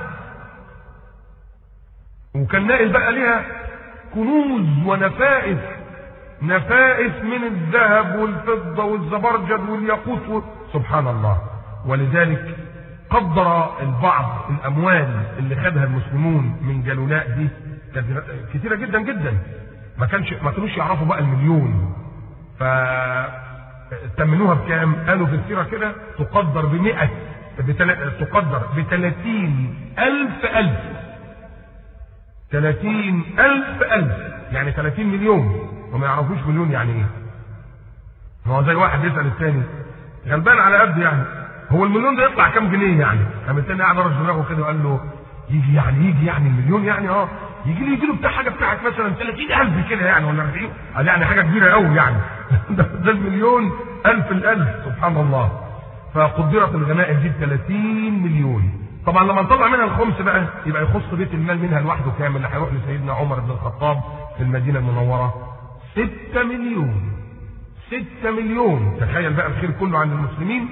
وكان ناقل بقى ليها كنوز ونفائس نفائس من الذهب والفضة والزبرجد والياقوت و... سبحان الله ولذلك قدر البعض الأموال اللي خدها المسلمون من جلولاء دي كثيرة جدا جدا ما كانش ما كانوش يعرفوا بقى المليون ف تمنوها بكام؟ قالوا في السيرة كده تقدر بمئة بتل... تقدر بثلاثين ألف ألف ثلاثين ألف ألف يعني ثلاثين مليون وما يعرفوش مليون يعني ايه هو زي واحد يسأل الثاني غلبان على قد يعني هو المليون ده يطلع كام جنيه يعني قام الثاني قاعد رش دماغه كده وقال له يجي يعني يجي يعني المليون يعني اه يجي لي يجي له بتاع حاجه بتاعت مثلا 30000 كده يعني ولا 40 قال يعني حاجه كبيره قوي يعني ده, ده المليون ألف الألف سبحان الله فقدرت الغنائم دي 30 مليون طبعا لما نطلع منها الخمس بقى يبقى يخص بيت المال منها لوحده كامل اللي هيروح لسيدنا عمر بن الخطاب في المدينه المنوره 6 مليون 6 مليون تخيل بقى الخير كله عند المسلمين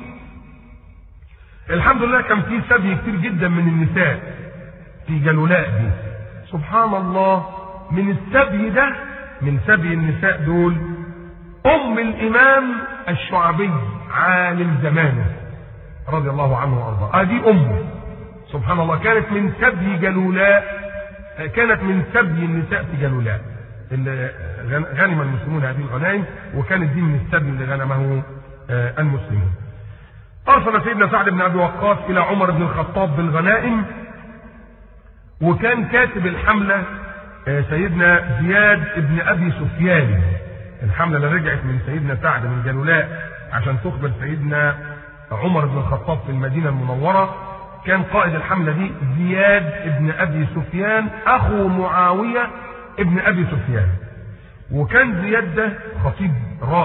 الحمد لله كان في سبي كتير جدا من النساء في جلولاء دي سبحان الله من السبي ده من سبي النساء دول ام الامام الشعبي عالم زمانه رضي الله عنه وارضاه ادي امه سبحان الله كانت من سبي جلولاء كانت من سبي النساء في جلولاء اللي غنم المسلمون هذه الغنائم وكانت دي من السبي اللي غنمه المسلمون ارسل سيدنا سعد بن ابي وقاص الى عمر بن الخطاب بالغنائم وكان كاتب الحمله سيدنا زياد بن ابي سفيان الحمله اللي رجعت من سيدنا سعد من جلولاء عشان تخبر سيدنا عمر بن الخطاب في المدينه المنوره كان قائد الحمله دي زياد بن ابي سفيان اخو معاويه ابن ابي سفيان وكان زياد ده خطيب رائع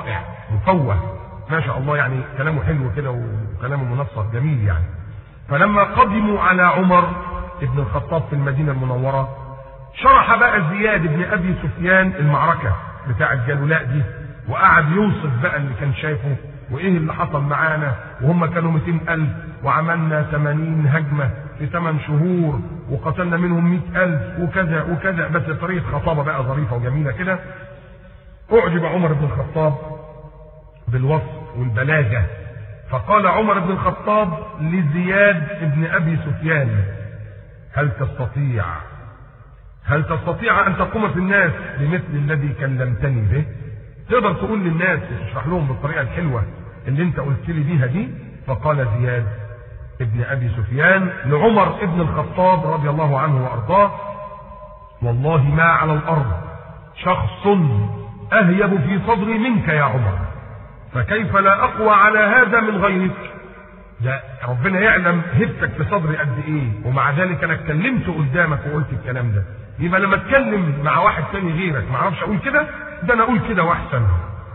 مفوه ما شاء الله يعني كلامه حلو كده وكلامه منصف جميل يعني فلما قدموا على عمر ابن الخطاب في المدينة المنورة شرح بقى زياد بن أبي سفيان المعركة بتاع الجلولاء دي وقعد يوصف بقى اللي كان شايفه وايه اللي حصل معانا وهم كانوا 200 ألف وعملنا 80 هجمة في 8 شهور وقتلنا منهم 100 ألف وكذا وكذا بس طريقة خطابة بقى ظريفة وجميلة كده أعجب عمر بن الخطاب بالوصف والبلاغة فقال عمر بن الخطاب لزياد بن أبي سفيان هل تستطيع هل تستطيع أن تقوم في الناس بمثل الذي كلمتني به تقدر تقول للناس وتشرح لهم بالطريقة الحلوة اللي انت قلت لي بيها دي فقال زياد ابن أبي سفيان لعمر ابن الخطاب رضي الله عنه وأرضاه والله ما على الأرض شخص أهيب في صدري منك يا عمر فكيف لا أقوى على هذا من غيرك ده ربنا يعلم هبتك في صدري قد ايه ومع ذلك انا اتكلمت قدامك وقلت الكلام ده يبقى لما اتكلم مع واحد تاني غيرك ما اعرفش اقول كده ده انا اقول كده واحسن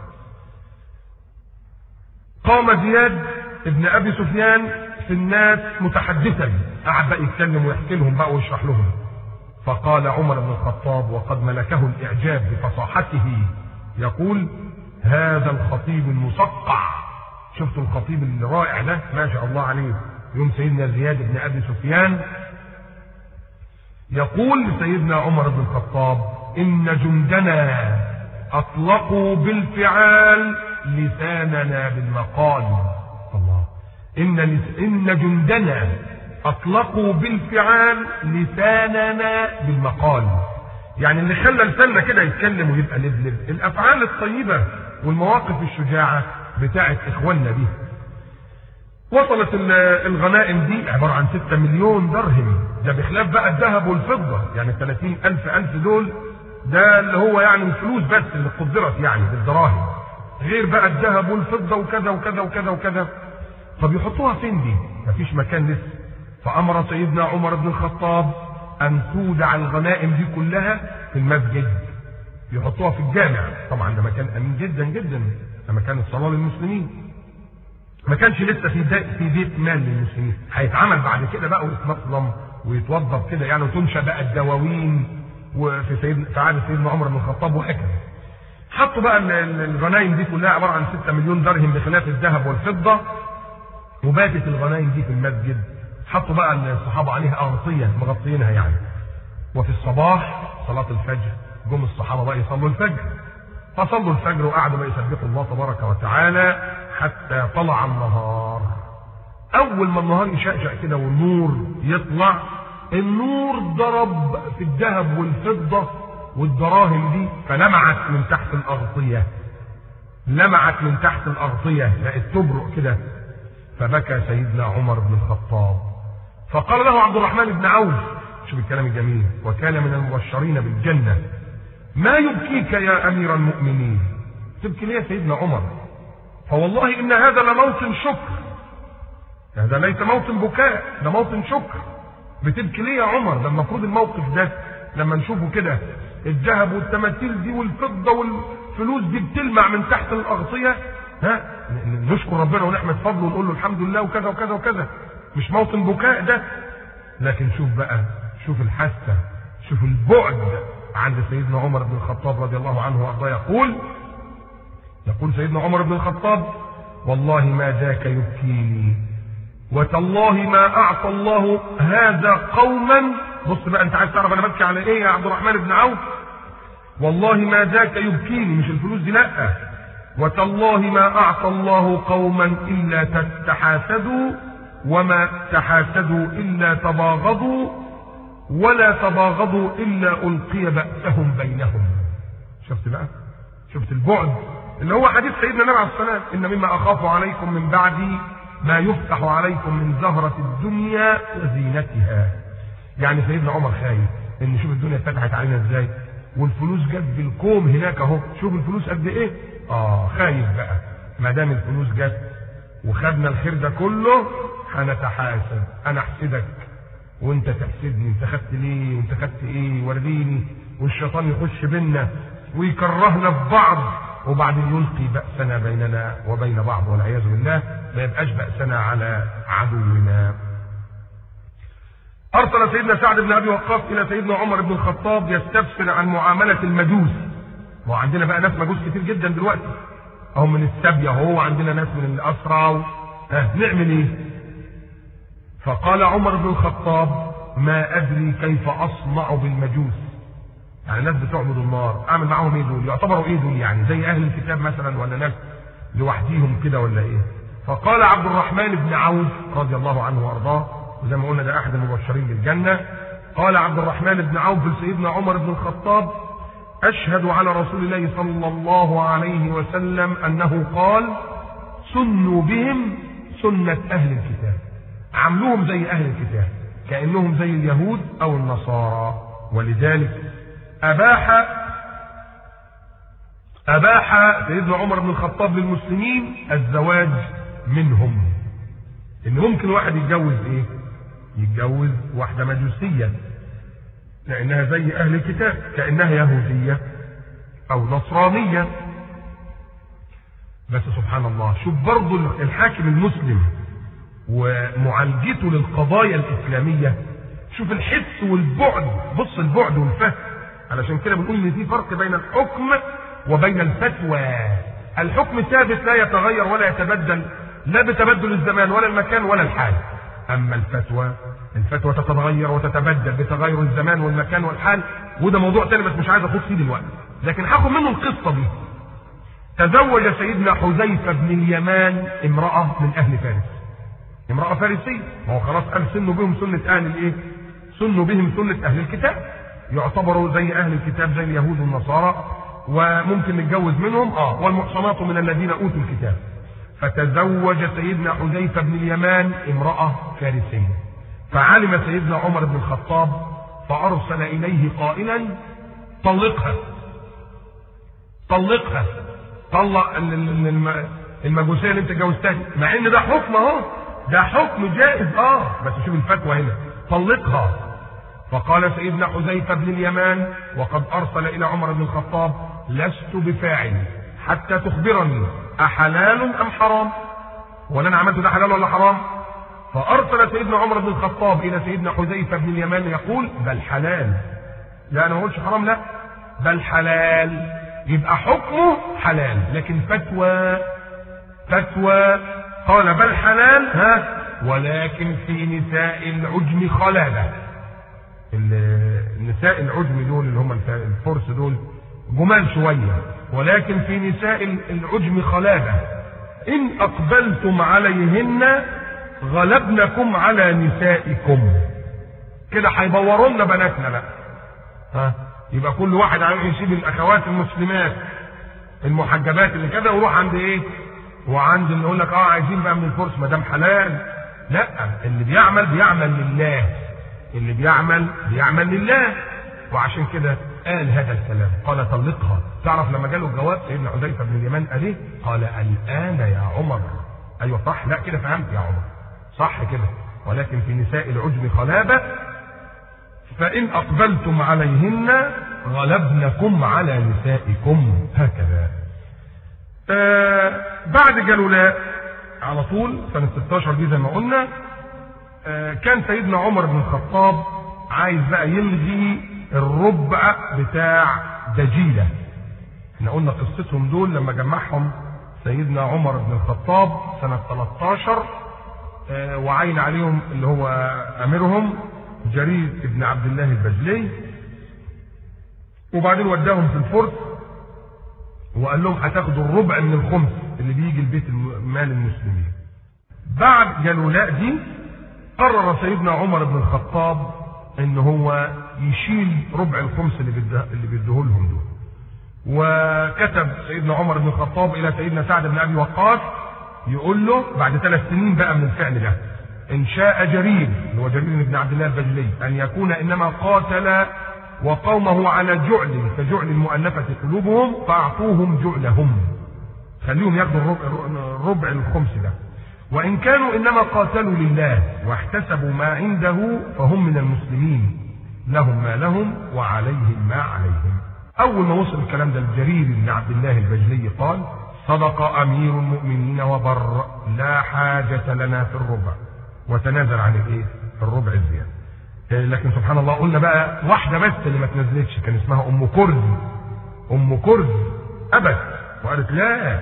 قام زياد ابن ابي سفيان في الناس متحدثا قعد بقى يتكلم ويحكي لهم بقى ويشرح لهم فقال عمر بن الخطاب وقد ملكه الاعجاب بفصاحته يقول هذا الخطيب المصقع شفتوا الخطيب الرائع ده ما شاء الله عليه يوم سيدنا زياد بن ابي سفيان يقول لسيدنا عمر بن الخطاب ان جندنا اطلقوا بالفعال لساننا بالمقال الله ان ان جندنا اطلقوا بالفعال لساننا بالمقال يعني اللي خلى لساننا كده يتكلم ويبقى لبلب الافعال الطيبه والمواقف الشجاعه بتاعت اخواننا دي وصلت الغنائم دي عبارة عن 6 مليون درهم ده بخلاف بقى الذهب والفضة يعني 30 ألف ألف دول ده اللي هو يعني الفلوس بس اللي قدرت يعني بالدراهم غير بقى الذهب والفضة وكذا وكذا وكذا وكذا طب يحطوها فين دي؟ مفيش مكان لسه فأمر سيدنا عمر بن الخطاب أن تودع الغنائم دي كلها في المسجد يحطوها في الجامع طبعا ده مكان أمين جدا جدا ده مكان الصلاة للمسلمين ما كانش لسه في في بيت مال للمسلمين هيتعمل بعد كده بقى ويتنظم ويتوظف كده يعني وتنشا بقى الدواوين وفي سيدنا في عهد سيدنا عمر بن الخطاب وهكذا حطوا بقى الغنايم دي كلها عباره عن 6 مليون درهم بخلاف الذهب والفضه وباتت الغنايم دي في المسجد حطوا بقى الصحابه عليها اغطيه مغطيينها يعني وفي الصباح صلاه الفجر جم الصحابه بقى يصلوا الفجر فصلوا الفجر وقعدوا بقى يسبحوا الله تبارك وتعالى حتى طلع النهار اول ما النهار يشقشق كده والنور يطلع النور ضرب في الذهب والفضة والدراهم دي فلمعت من تحت الأغطية لمعت من تحت الأغطية بقت تبرق كده فبكى سيدنا عمر بن الخطاب فقال له عبد الرحمن بن عوف شوف الكلام الجميل وكان من المبشرين بالجنة ما يبكيك يا أمير المؤمنين تبكي ليه يا سيدنا عمر فوالله إن هذا لموطن شكر هذا ليس موطن بكاء ده موطن شكر بتبكي ليه يا عمر ده المفروض الموقف ده لما نشوفه كده الذهب والتماثيل دي والفضة والفلوس دي بتلمع من تحت الأغطية ها نشكر ربنا ونحمد فضله ونقول له الحمد لله وكذا وكذا وكذا مش موطن بكاء ده لكن شوف بقى شوف الحاسة شوف البعد عند سيدنا عمر بن الخطاب رضي الله عنه وارضاه يقول يقول سيدنا عمر بن الخطاب والله ما ذاك يبكيني وتالله ما اعطى الله هذا قوما بص بقى انت عايز تعرف انا ببكي على ايه يا عبد الرحمن بن عوف والله ما ذاك يبكيني مش الفلوس دي لا وتالله ما اعطى الله قوما الا تحاسدوا وما تحاسدوا الا تباغضوا ولا تباغضوا الا القي باسهم بينهم شفت بقى شفت البعد اللي هو حديث سيدنا النبي عليه الصلاه والسلام ان مما اخاف عليكم من بعدي ما يفتح عليكم من زهرة الدنيا وزينتها يعني سيدنا عمر خايف ان شوف الدنيا فتحت علينا ازاي والفلوس جت بالكوم هناك اهو شوف الفلوس قد ايه اه خايف بقى ما دام الفلوس جت وخدنا الخير ده كله هنتحاسب انا احسدك وانت تحسدني انت خدت ليه وانت خدت ايه وريني والشيطان يخش بينا ويكرهنا في بعض وبعدين يلقي بأسنا بيننا وبين بعض والعياذ بالله ما يبقاش بأسنا على عدونا أرسل سيدنا سعد بن أبي وقاص إلى سيدنا عمر بن الخطاب يستفسر عن معاملة المجوس وعندنا بقى ناس مجوس كتير جدا دلوقتي أو من السبية هو عندنا ناس من الأسرى و... ها نعمل إيه؟ فقال عمر بن الخطاب ما أدري كيف أصنع بالمجوس يعني ناس بتعبد النار أعمل معاهم إيه دول؟ يعتبروا إيه دول يعني؟ زي أهل الكتاب مثلا ولا ناس لوحديهم كده ولا إيه؟ فقال عبد الرحمن بن عوف رضي الله عنه وأرضاه وزي ما قلنا ده أحد المبشرين بالجنة قال عبد الرحمن بن عوف لسيدنا عمر بن الخطاب أشهد على رسول الله صلى الله عليه وسلم أنه قال سنوا بهم سنة أهل الكتاب عملوهم زي أهل الكتاب كأنهم زي اليهود أو النصارى ولذلك أباح أباح سيدنا عمر بن الخطاب للمسلمين الزواج منهم إن ممكن واحد يتجوز إيه؟ يتجوز واحدة مجوسية لأنها زي أهل الكتاب كأنها يهودية أو نصرانية بس سبحان الله شوف برضه الحاكم المسلم ومعالجته للقضايا الإسلامية شوف الحس والبعد بص البعد والفهم علشان كده بنقول ان في فرق بين الحكم وبين الفتوى الحكم ثابت لا يتغير ولا يتبدل لا بتبدل الزمان ولا المكان ولا الحال اما الفتوى الفتوى تتغير وتتبدل بتغير الزمان والمكان والحال وده موضوع تاني بس مش عايز اخوض فيه دلوقتي لكن هاخد منه القصه دي تزوج سيدنا حذيفه بن اليمان امراه من اهل فارس امراه فارسيه ما هو خلاص قال سنوا بهم سنه اهل الايه سنوا بهم سنه اهل الكتاب يعتبروا زي اهل الكتاب زي اليهود والنصارى وممكن نتجوز منهم اه والمحصنات من الذين اوتوا الكتاب فتزوج سيدنا حذيفه بن اليمان امراه فارسيه فعلم سيدنا عمر بن الخطاب فارسل اليه قائلا طلقها طلقها طلق المجوسيه اللي انت جوزتها مع ان ده حكم اهو ده حكم جائز اه بس شوف الفتوى هنا طلقها فقال سيدنا حذيفه بن اليمان وقد ارسل الى عمر بن الخطاب لست بفاعل حتى تخبرني احلال ام حرام ولا انا عملت ده حلال ولا حرام فارسل سيدنا عمر بن الخطاب الى سيدنا حذيفه بن اليمان يقول بل حلال لا انا ما اقولش حرام لا بل حلال يبقى حكمه حلال لكن فتوى فتوى قال بل حلال ها ولكن في نساء العجم خلاله النساء العجم دول اللي هم الفرس دول جمال شويه ولكن في نساء العجم خلاله ان اقبلتم عليهن غلبنكم على نسائكم كده هيبوروا لنا بناتنا بقى ها يبقى كل واحد عايز يسيب الاخوات المسلمات المحجبات اللي كده ويروح عند ايه وعند اللي يقول لك اه عايزين بقى من الفرس ما دام حلال لا اللي بيعمل بيعمل لله اللي بيعمل بيعمل لله وعشان كده قال هذا الكلام قال طلقها تعرف لما جاله الجواب سيدنا حذيفه بن اليمان قال ايه قال الان يا عمر ايوه صح لا كده فهمت يا عمر صح كده ولكن في نساء العجم خلابه فان اقبلتم عليهن غلبنكم على نسائكم هكذا آه بعد جلولاء على طول سنة 16 دي زي ما قلنا آه كان سيدنا عمر بن الخطاب عايز بقى يلغي الربع بتاع دجيلة احنا قلنا قصتهم دول لما جمعهم سيدنا عمر بن الخطاب سنة 13 آه وعين عليهم اللي هو أميرهم جرير بن عبد الله البجلي وبعدين وداهم في الفرس وقال لهم هتاخدوا الربع من الخمس اللي بيجي البيت مال المسلمين بعد جلولاء دي قرر سيدنا عمر بن الخطاب ان هو يشيل ربع الخمس اللي بيده اللي بيديه لهم دول وكتب سيدنا عمر بن الخطاب الى سيدنا سعد بن ابي وقاص يقول له بعد ثلاث سنين بقى من الفعل ده ان شاء جرير اللي هو جرير بن عبد الله البجلي ان يكون انما قاتل وقومه على جعل كجعل المؤلفة قلوبهم فأعطوهم جعلهم خليهم ياخدوا الربع الخمس ده وإن كانوا إنما قاتلوا لله واحتسبوا ما عنده فهم من المسلمين لهم ما لهم وعليهم ما عليهم اول ما وصل الكلام ده لجرير بن عبد الله البجلي قال صدق امير المؤمنين وبر لا حاجه لنا في الربع وتنازل عن الايه الربع الزياده لكن سبحان الله قلنا بقى واحده بس اللي ما تنزلتش كان اسمها ام كرز ام كرز ابت وقالت لا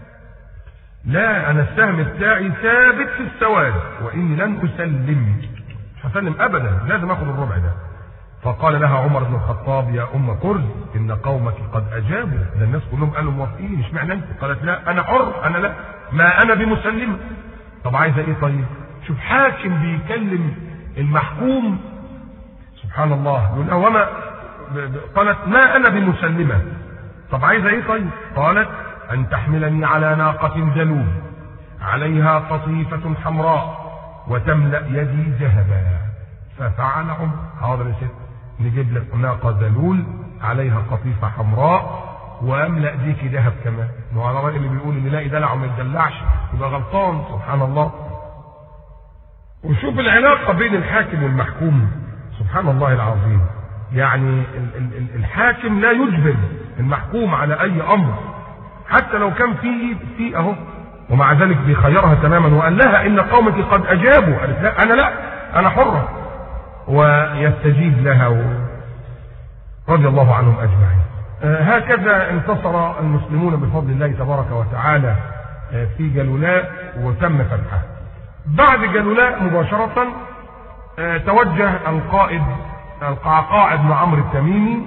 لا انا السهم بتاعي ثابت في السواد واني لن اسلم مش هسلم ابدا لازم اخد الربع ده فقال لها عمر بن الخطاب يا ام كرز ان قومك قد اجابوا ده الناس كلهم قالوا موافقين مش معنى انت قالت لا انا حر انا لا ما انا بمسلمه طب عايزه ايه طيب شوف حاكم بيكلم المحكوم سبحان الله يقول وما قالت ما انا بمسلمه طب عايزه ايه طيب قالت ان تحملني على ناقه جلوب عليها قطيفه حمراء وتملا يدي ذهبا ففعل عمر حاضر يا ست نجيب لك ناقه ذلول عليها قطيفه حمراء واملا ديكي ذهب كمان ما هو على راي اللي بيقول ان لاقي دلع وما يدلعش يبقى غلطان سبحان الله وشوف العلاقه بين الحاكم والمحكوم سبحان الله العظيم يعني الحاكم لا يجبر المحكوم على اي امر حتى لو كان في في اهو ومع ذلك بيخيرها تماما وقال لها ان قومك قد اجابوا قالت لا انا لا انا حره ويستجيب لها و... رضي الله عنهم اجمعين آه هكذا انتصر المسلمون بفضل الله تبارك وتعالى آه في جلولاء وتم فتحها بعد جلولاء مباشرة آه توجه القائد القعقاع بن عمرو التميمي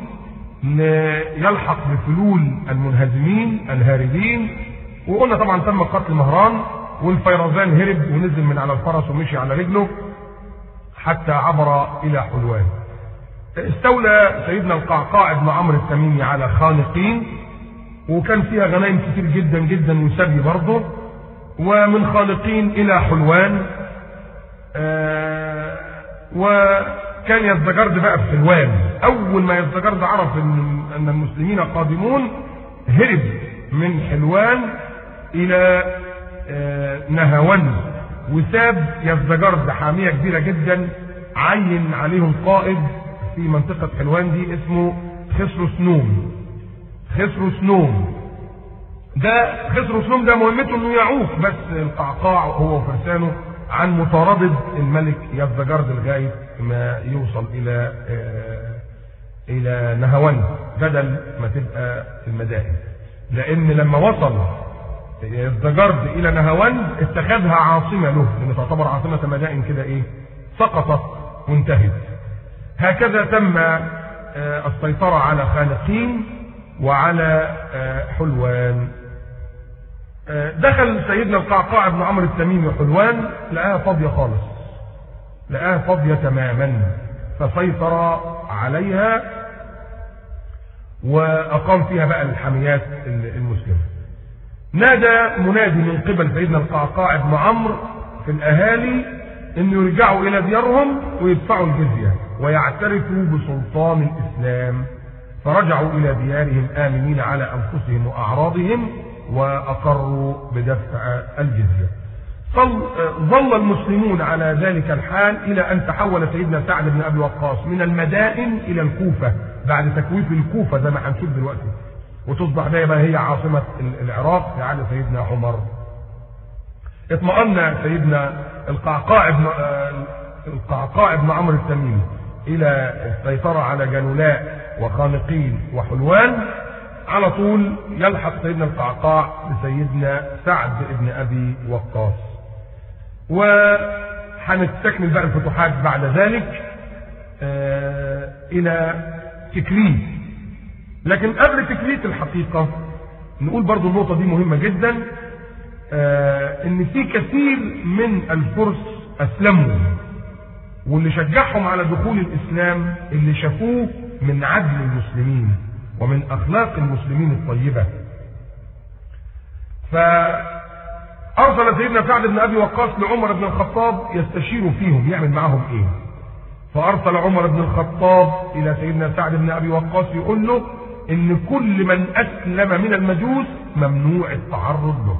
يلحق بفلول المنهزمين الهاربين وقلنا طبعا تم قتل مهران والفيرزان هرب ونزل من على الفرس ومشي على رجله حتى عبر الى حلوان استولى سيدنا القعقاع بن عمرو التميمي على خانقين وكان فيها غنائم كتير جدا جدا وسبي برضه ومن خانقين الى حلوان آه وكان يزدجرد بقى في حلوان اول ما يزدجرد عرف ان ان المسلمين قادمون هرب من حلوان الى آه نهاون وساب يزدجرد حاميه كبيره جدا عين عليهم قائد في منطقه حلوان دي اسمه خسرو سنوم خسرو سنوم ده خسرو سنوم ده مهمته انه يعوق بس القعقاع هو وفرسانه عن مطاردة الملك يزدجرد لغاية ما يوصل إلى آه إلى نهوان بدل ما تبقى في المدائن لأن لما وصل يزدجرد إلى نهوان اتخذها عاصمة له لأن تعتبر عاصمة المدائن كده إيه سقطت وانتهت هكذا تم آه السيطرة على خانقين وعلى آه حلوان دخل سيدنا القعقاع بن عمرو التميمي حلوان لقاها فاضيه خالص لقاها فاضيه تماما فسيطر عليها واقام فيها بقى الحميات المسلمه نادى منادي من قبل سيدنا القعقاع بن عمرو في الاهالي ان يرجعوا الى ديارهم ويدفعوا الجزيه ويعترفوا بسلطان الاسلام فرجعوا الى ديارهم امنين على انفسهم واعراضهم وأقروا بدفع الجزية ظل المسلمون على ذلك الحال إلى أن تحول سيدنا سعد بن أبي وقاص من المدائن إلى الكوفة بعد تكويف الكوفة زي ما هنشوف دلوقتي وتصبح دايما هي عاصمة العراق في عهد سيدنا عمر اطمأن سيدنا القعقاع بن القعقاع بن عمرو التميمي إلى السيطرة على جنولاء وخانقين وحلوان على طول يلحق سيدنا القعقاع بسيدنا سعد بن ابي وقاص وهنستكمل بقى الفتوحات بعد ذلك آه الى تكريت لكن قبل تكريت الحقيقه نقول برضو النقطه دي مهمه جدا آه ان في كثير من الفرس اسلموا واللي شجعهم على دخول الاسلام اللي شافوه من عدل المسلمين ومن اخلاق المسلمين الطيبه فارسل سيدنا سعد بن ابي وقاص لعمر بن الخطاب يستشير فيهم يعمل معهم ايه فارسل عمر بن الخطاب الى سيدنا سعد بن ابي وقاص يقول له ان كل من اسلم من المجوس ممنوع التعرض له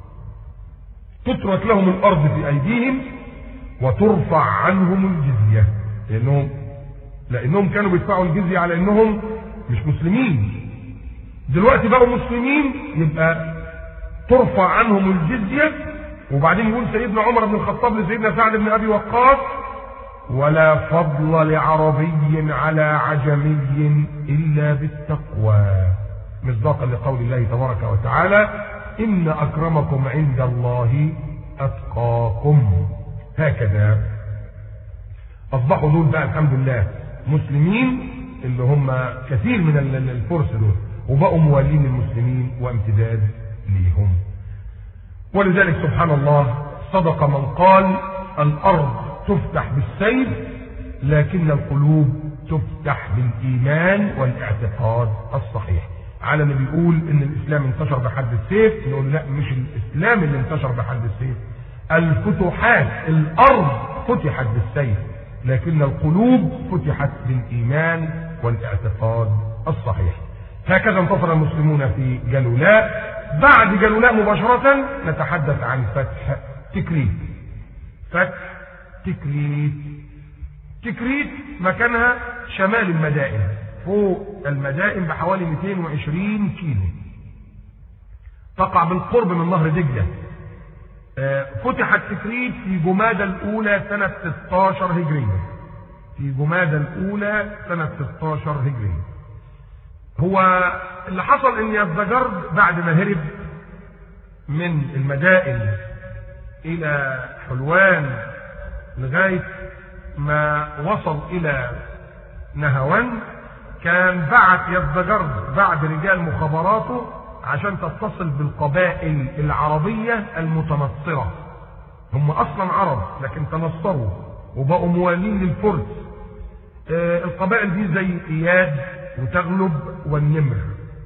تترك لهم الارض في ايديهم وترفع عنهم الجزيه لانهم لانهم كانوا بيدفعوا الجزيه على انهم مش مسلمين دلوقتي بقوا مسلمين يبقى ترفع عنهم الجزية وبعدين يقول سيدنا عمر بن الخطاب لسيدنا سعد بن أبي وقاص ولا فضل لعربي على عجمي إلا بالتقوى مصداقا لقول الله تبارك وتعالى إن أكرمكم عند الله أتقاكم هكذا أصبحوا دول بقى الحمد لله مسلمين اللي هم كثير من الفرس دول وبقوا موالين للمسلمين وامتداد ليهم ولذلك سبحان الله صدق من قال الأرض تفتح بالسيف لكن القلوب تفتح بالإيمان والاعتقاد الصحيح على اللي بيقول ان الاسلام انتشر بحد السيف نقول لا مش الاسلام اللي انتشر بحد السيف الفتوحات الارض فتحت بالسيف لكن القلوب فتحت بالايمان والاعتقاد الصحيح هكذا انتصر المسلمون في جلولاء بعد جلولاء مباشرة نتحدث عن فتح تكريت فتح تكريت تكريت مكانها شمال المدائن فوق المدائن بحوالي 220 كيلو تقع بالقرب من نهر دجلة فتحت تكريت في جمادى الأولى سنة 16 هجرية في جمادى الأولى سنة 16 هجرية هو اللي حصل ان يزدجرد بعد ما هرب من المدائن الى حلوان لغاية ما وصل الى نهوان كان بعت يزدجرد بعد رجال مخابراته عشان تتصل بالقبائل العربية المتنصرة هم اصلا عرب لكن تنصروا وبقوا موالين للفرس آه القبائل دي زي اياد وتغلب والنمر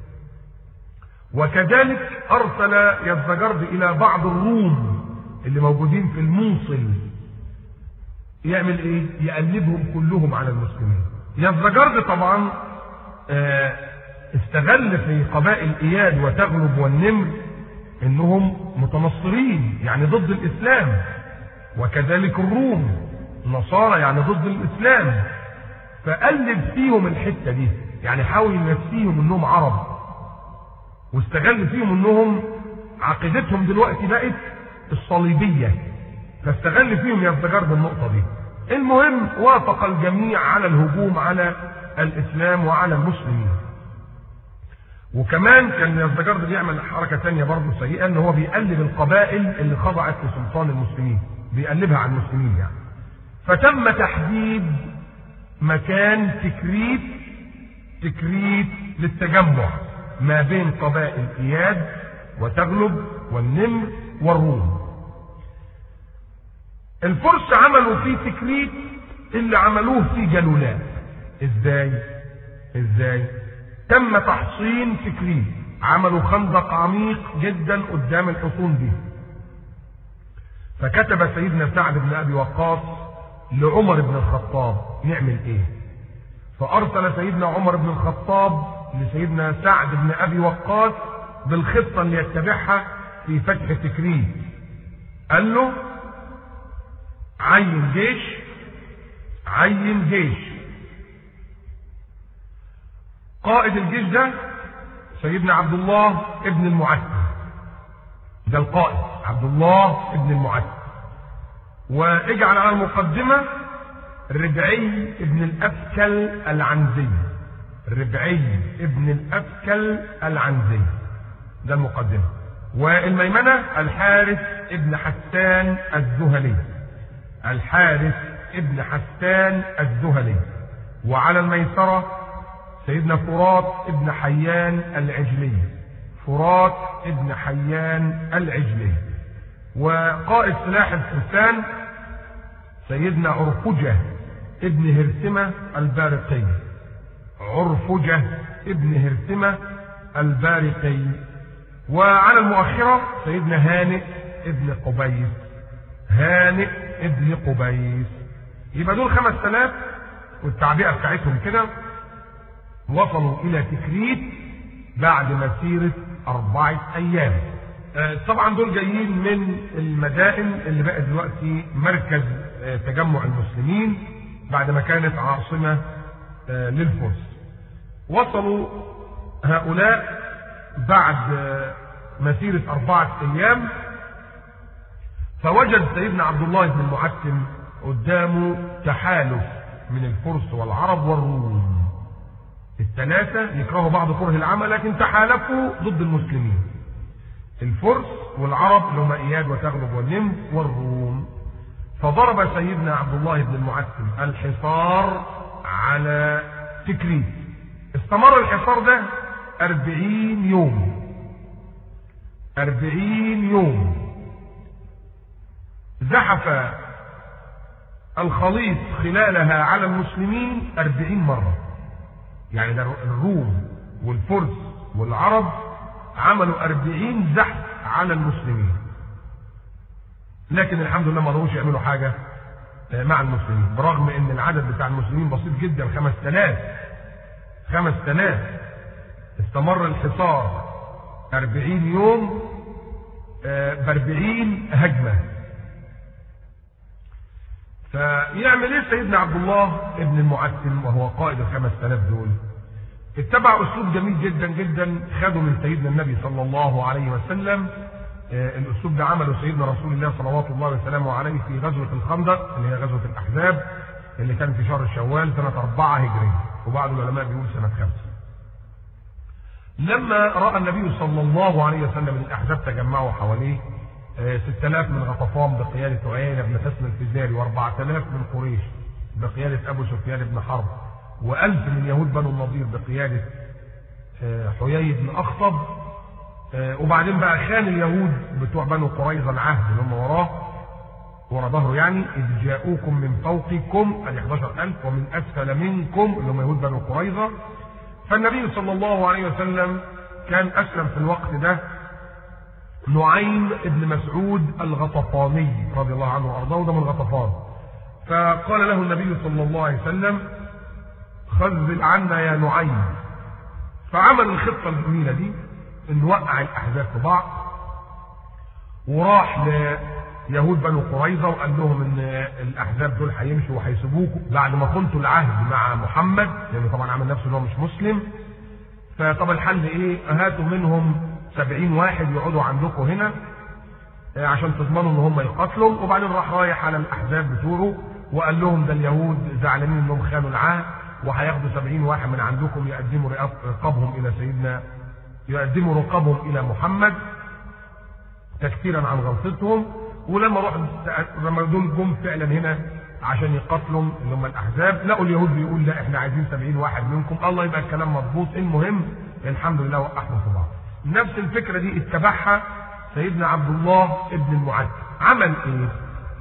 وكذلك ارسل يزدجرد الى بعض الروم اللي موجودين في الموصل يعمل ايه يقلبهم كلهم على المسلمين يزدجرد طبعا اه استغل في قبائل اياد وتغلب والنمر انهم متنصرين يعني ضد الاسلام وكذلك الروم نصارى يعني ضد الاسلام فقلب فيهم الحته دي يعني حاول ينسيهم انهم عرب واستغل فيهم انهم عقيدتهم دلوقتي بقت الصليبيه فاستغل فيهم يزدجرد النقطه دي المهم وافق الجميع على الهجوم على الاسلام وعلى المسلمين وكمان كان يزدجرد بيعمل حركه ثانيه برضه سيئه ان هو بيقلب القبائل اللي خضعت لسلطان المسلمين بيقلبها على المسلمين يعني فتم تحديد مكان تكريت تكريت للتجمع ما بين قبائل اياد وتغلب والنمر والروم الفرس عملوا في تكريت اللي عملوه في جلولاء ازاي ازاي تم تحصين تكريت عملوا خندق عميق جدا قدام الحصون دي فكتب سيدنا سعد بن ابي وقاص لعمر بن الخطاب نعمل ايه فارسل سيدنا عمر بن الخطاب لسيدنا سعد بن ابي وقاص بالخطه اللي يتبعها في فتح تكريت قال له عين جيش عين جيش قائد الجيش ده سيدنا عبد الله ابن المعتب ده القائد عبد الله ابن المعتب واجعل على المقدمة ربعي ابن الأبكل العنزي ربعي ابن الأبكل العنزي ده المقدمة والميمنة الحارث ابن حسان الذهلي الحارث ابن حسان الذهلي وعلى الميسرة سيدنا فرات ابن حيان العجلي فرات ابن حيان العجلي وقائد سلاح الفرسان سيدنا عرفجة ابن هرسمة البارقي عرفجة ابن هرسمة البارقي وعلى المؤخرة سيدنا هانئ ابن قبيس هانئ ابن قبيس يبقى دول خمس آلاف والتعبئة بتاعتهم كده وصلوا إلى تكريت بعد مسيرة أربعة أيام طبعا دول جايين من المدائن اللي بقت دلوقتي مركز تجمع المسلمين بعد ما كانت عاصمة للفرس وصلوا هؤلاء بعد مسيرة أربعة أيام فوجد سيدنا عبد الله بن المعتم قدامه تحالف من الفرس والعرب والروم الثلاثة يكرهوا بعض كره العمل لكن تحالفوا ضد المسلمين الفرس والعرب اللي هم اياد وتغلب والنمر والروم فضرب سيدنا عبد الله بن المعتم الحصار على تكريت استمر الحصار ده أربعين يوم أربعين يوم زحف الخليط خلالها على المسلمين أربعين مرة يعني ده الروم والفرس والعرب عملوا أربعين زحف على المسلمين لكن الحمد لله ما قدروش يعملوا حاجة مع المسلمين برغم ان العدد بتاع المسلمين بسيط جدا خمس تلاف خمس تلاف استمر الحصار أربعين يوم بأربعين هجمة فيعمل ايه سيدنا عبد الله ابن المعتم وهو قائد الخمس تلاف دول اتبع اسلوب جميل جدا جدا خده من سيدنا النبي صلى الله عليه وسلم آه الاسلوب ده عمله سيدنا رسول الله صلوات الله وسلامه عليه في غزوه الخندق اللي هي غزوه الاحزاب اللي كان في شهر شوال سنه أربعة هجريه وبعض العلماء بيقول سنه خمسة لما راى النبي صلى الله عليه وسلم الاحزاب تجمعوا حواليه آه 6000 من غطفان بقياده عيينه بن حسن الفزاري و4000 من قريش بقياده ابو سفيان بن حرب وألف من يهود بنو النضير بقيادة حيي بن أخطب وبعدين بقى خان اليهود بتوع بنو قريظة العهد اللي هم وراه ورا ظهره يعني إذ جاءوكم من فوقكم ال 11000 ومن أسفل منكم اللي هم يهود بنو قريظة فالنبي صلى الله عليه وسلم كان أسلم في الوقت ده نعيم بن مسعود الغطفاني رضي الله عنه وأرضاه وده من غطفان فقال له النبي صلى الله عليه وسلم خذل عنا يا نعيم فعمل الخطة الجميلة دي ان وقع الاحزاب في بعض وراح ليهود بنو قريظة وقال لهم ان الاحزاب دول هيمشوا وهيسيبوكم بعد ما كنتوا العهد مع محمد لانه طبعا عمل نفسه ان هو مش مسلم فطب الحل ايه هاتوا منهم سبعين واحد يقعدوا عندكم هنا عشان تضمنوا ان هم يقاتلوا وبعدين راح رايح على الاحزاب بتوعه وقال لهم ده اليهود زعلانين انهم خانوا العهد وهياخدوا سبعين واحد من عندكم يقدموا رقابهم إلى سيدنا يقدموا رقابهم إلى محمد تكفيرا عن غلطتهم ولما روح لما دول جم فعلا هنا عشان يقاتلوا اللي هم الأحزاب لقوا اليهود بيقول لا احنا عايزين سبعين واحد منكم الله يبقى الكلام مضبوط المهم الحمد لله وقعهم في بعض نفس الفكرة دي اتبعها سيدنا عبد الله ابن المعتم عمل ايه؟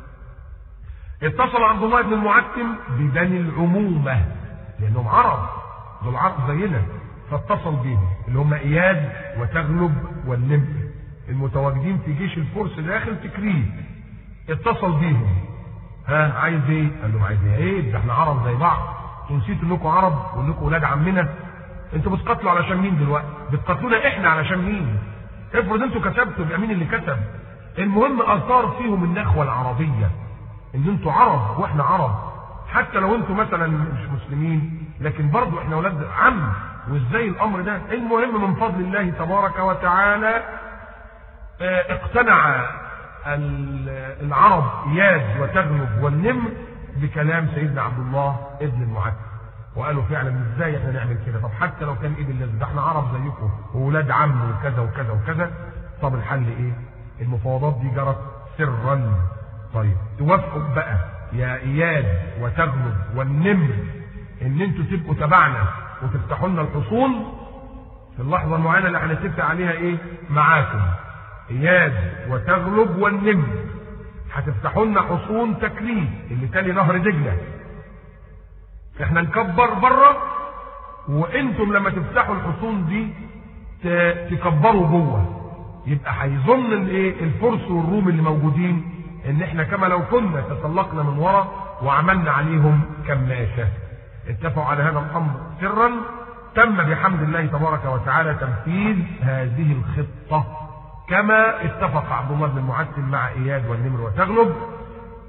اتصل عبد الله بن المعتم ببني العمومه لانهم عرب دول عرب زينا فاتصل بيهم اللي هم اياد وتغلب والنمر المتواجدين في جيش الفرس داخل تكريت اتصل بيهم ها عايز ايه؟ قال لهم عايز ايه؟ ده احنا عرب زي بعض انتوا نسيتوا انكم عرب وانكم ولاد عمنا انتوا بتقاتلوا علشان مين دلوقتي؟ بتقاتلونا احنا علشان مين؟ افرض انتوا كسبتوا يبقى مين اللي كسب؟ المهم اثار فيهم النخوه العربيه ان انتوا عرب واحنا عرب حتى لو انتوا مثلا مش مسلمين لكن برضو احنا ولاد عم وازاي الامر ده المهم من فضل الله تبارك وتعالى اه اقتنع العرب اياد وتغلب والنمر بكلام سيدنا عبد الله ابن المعتم وقالوا فعلا ازاي احنا نعمل كده طب حتى لو كان ايه بالله ده احنا عرب زيكم وولاد عم وكذا وكذا وكذا طب الحل ايه المفاوضات دي جرت سرا طيب توافقوا بقى يا اياد وتغلب والنمر ان انتوا تبقوا تبعنا وتفتحوا لنا الحصون في اللحظه المعينه اللي هنتفق عليها ايه معاكم اياد وتغلب والنمر هتفتحوا لنا حصون تكليف اللي تالي نهر دجله احنا نكبر بره وانتم لما تفتحوا الحصون دي تكبروا جوه يبقى هيظن الايه الفرس والروم اللي موجودين ان احنا كما لو كنا تسلقنا من ورا وعملنا عليهم كماشه اتفقوا على هذا الامر سرا تم بحمد الله تبارك وتعالى تنفيذ هذه الخطه كما اتفق عبد الله بن المعتم مع اياد والنمر وتغلب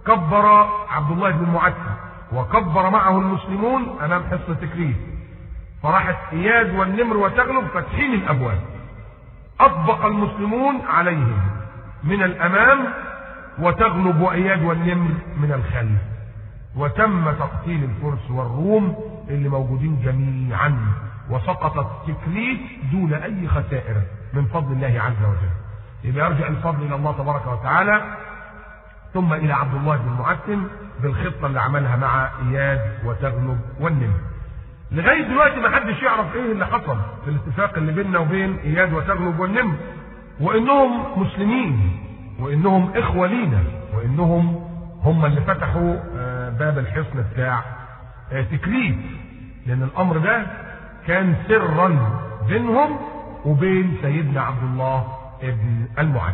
كبر عبد الله بن المعتم وكبر معه المسلمون امام حصن تكريس فراحت اياد والنمر وتغلب فاتحين الابواب اطبق المسلمون عليهم من الامام وتغلب واياد والنمر من الخلف وتم تقتيل الفرس والروم اللي موجودين جميعا وسقطت تكريت دون اي خسائر من فضل الله عز وجل يبقى يرجع الفضل الى الله تبارك وتعالى ثم الى عبد الله بن معتم بالخطه اللي عملها مع اياد وتغلب والنمر لغايه دلوقتي ما حدش يعرف ايه اللي حصل في الاتفاق اللي بيننا وبين اياد وتغلب والنمر وانهم مسلمين وانهم اخوه لينا وانهم هم اللي فتحوا باب الحصن بتاع تكريت لان الامر ده كان سرا بينهم وبين سيدنا عبد الله ابن المعد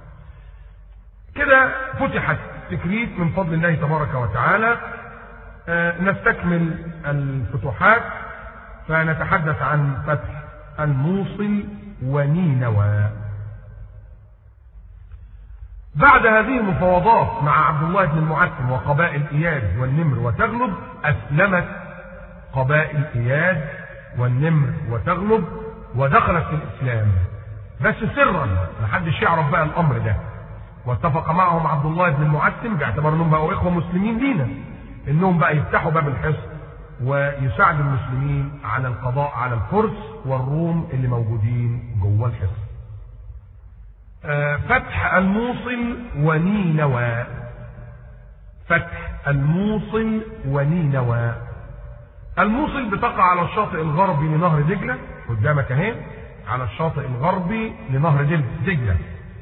كده فتحت تكريت من فضل الله تبارك وتعالى نستكمل الفتوحات فنتحدث عن فتح الموصل ونينوى بعد هذه المفاوضات مع عبد الله بن المعتم وقبائل اياد والنمر وتغلب اسلمت قبائل اياد والنمر وتغلب ودخلت في الاسلام بس سرا محدش يعرف بقى الامر ده واتفق معهم عبد الله بن المعتم باعتبار انهم بقوا اخوه مسلمين لينا انهم بقى يفتحوا باب الحصن ويساعدوا المسلمين على القضاء على الفرس والروم اللي موجودين جوه الحصن. فتح الموصل ونينوى فتح الموصل ونينوى الموصل بتقع على الشاطئ الغربي لنهر دجله قدامك اهي على الشاطئ الغربي لنهر دجله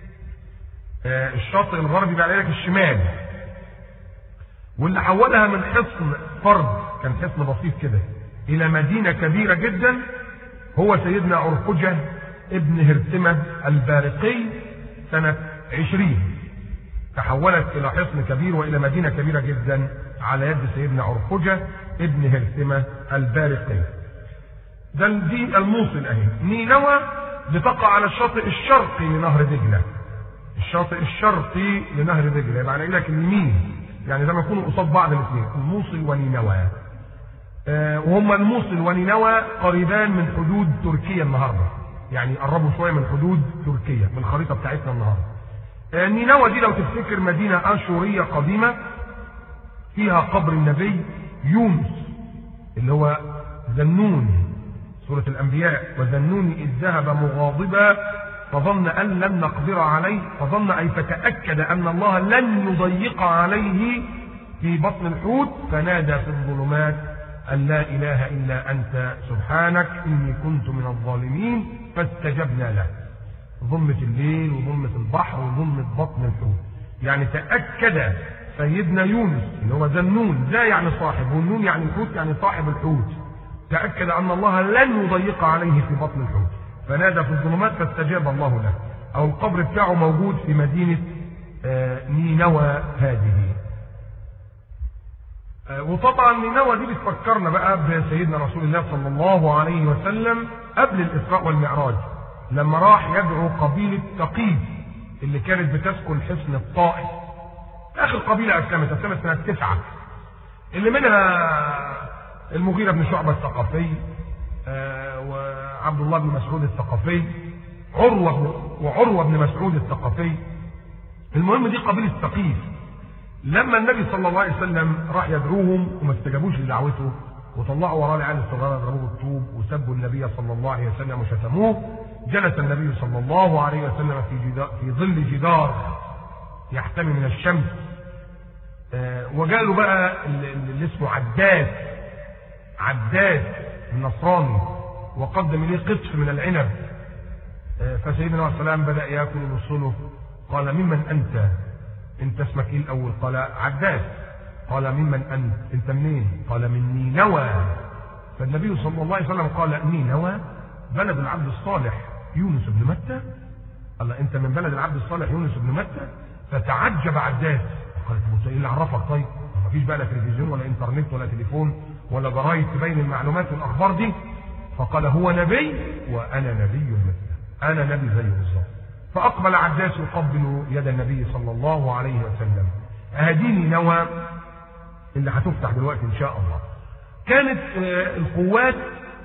الشاطئ الغربي بقى لك الشمال واللي حولها من حصن فرد كان حصن بسيط كده الى مدينه كبيره جدا هو سيدنا عرقجه ابن هرسمه البارقي سنه عشرين تحولت الى حصن كبير والى مدينه كبيره جدا على يد سيدنا عرقجه ابن هرسمه البارقي ده دي الموصل اهي نينوى بتقع على الشاطئ الشرقي لنهر دجله الشاطئ الشرقي لنهر دجله يعني لك اليمين يعني زي ما يكونوا قصاد بعض الاثنين الموصل ونينوى آه وهم الموصل ونينوى قريبان من حدود تركيا النهارده يعني قربوا شويه من حدود تركيا من الخريطه بتاعتنا النهارده آه نينوى دي لو تفتكر مدينه اشوريه قديمه فيها قبر النبي يونس اللي هو ذنون سوره الانبياء وذنون اذ ذهب مغاضبا فظن أن لن نقدر عليه فظن أي فتأكد أن الله لن يضيق عليه في بطن الحوت فنادى في الظلمات أن لا إله إلا أنت سبحانك إني كنت من الظالمين فاستجبنا له ظلمة الليل وظلمة البحر وظلمة بطن الحوت يعني تأكد سيدنا يونس اللي هو ذنون ذا يعني صاحب والنون يعني الحوت يعني صاحب الحوت تأكد أن الله لن يضيق عليه في بطن الحوت فنادى في الظلمات فاستجاب الله له او القبر بتاعه موجود في مدينة نينوى هذه وطبعا نينوى دي بتفكرنا بقى بسيدنا رسول الله صلى الله عليه وسلم قبل الاسراء والمعراج لما راح يدعو قبيلة ثقيف اللي كانت بتسكن حصن الطائف اخر قبيلة اسلمت اسلمت سنة تسعة اللي منها المغيرة بن شعبة الثقفي وعبد الله بن مسعود الثقفي عروة وعروة بن مسعود الثقفي المهم دي قبيلة ثقيف لما النبي صلى الله عليه وسلم راح يدعوهم وما استجابوش لدعوته وطلعوا وراه العيال الصغار ضربوه بالطوب وسبوا النبي صلى الله عليه وسلم وشتموه جلس النبي صلى الله عليه وسلم في جدار في ظل جدار يحتمي من الشمس وجاله بقى اللي اسمه عداس عداس النصراني وقدم اليه قطف من العنب فسيدنا عليه السلام بدا ياكل وصله قال ممن انت انت اسمك ايه الاول قال عداس قال ممن انت انت منين قال من نينوى فالنبي صلى الله عليه وسلم قال نينوى بلد العبد الصالح يونس بن متى قال انت من بلد العبد الصالح يونس بن متى فتعجب عداس قال طب ايه اللي عرفك طيب ما فيش بقى لا تلفزيون ولا انترنت ولا تليفون ولا جرايد تبين المعلومات والاخبار دي فقال هو نبي وانا نبي مثله انا نبي زيه بالظبط فاقبل عداس يقبل يد النبي صلى الله عليه وسلم اهديني نوى اللي هتفتح دلوقتي ان شاء الله كانت القوات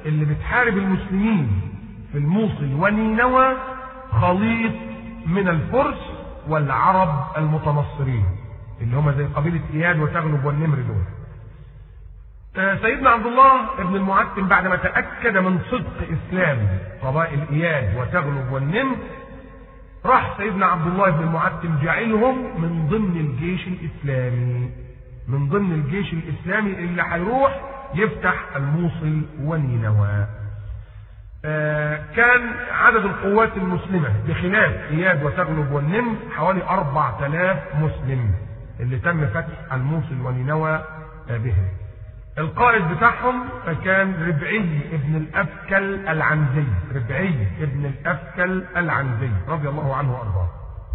اللي بتحارب المسلمين في الموصل ونينوى خليط من الفرس والعرب المتنصرين اللي هم زي قبيلة إياد وتغلب والنمر دول سيدنا عبد الله بن المعتم بعد ما تأكد من صدق إسلام قبائل إياد وتغلب والنمر راح سيدنا عبد الله بن المعتم جعلهم من ضمن الجيش الإسلامي من ضمن الجيش الإسلامي اللي هيروح يفتح الموصل ونينوى آه كان عدد القوات المسلمة بخلاف إياد وتغلب والنمر حوالي 4000 مسلم اللي تم فتح الموصل ونينوى آه بهم القائد بتاعهم كان ربعي ابن الأفكل العنزي ربعي ابن الأفكل العنزي رضي الله عنه وأرضاه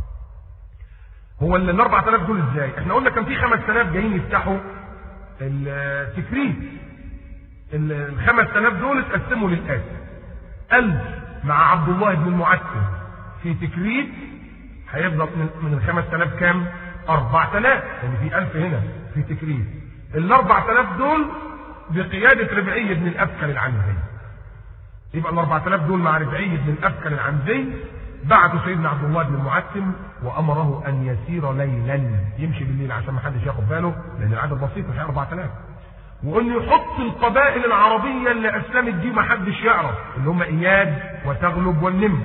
هو ال 4000 دول ازاي؟ احنا قلنا كان في 5000 جايين يفتحوا التكريت ال 5000 دول اتقسموا للآتي 1000 مع عبد الله بن المعتم في تكريت هيفضل من ال 5000 كام؟ 4000 يعني في 1000 هنا في تكريت ال 4000 دول بقيادة ربعي بن الأفكر العنزي يبقى ال 4000 دول مع ربعي بن الأفكر العنزي بعثوا سيدنا عبد الله بن المعتم وأمره أن يسير ليلا يمشي بالليل عشان ما حدش ياخد باله لأن العدد بسيط مش 4000 وأنه يحط القبائل العربية اللي أسلمت دي ما حدش يعرف اللي هم إياد وتغلب والنمر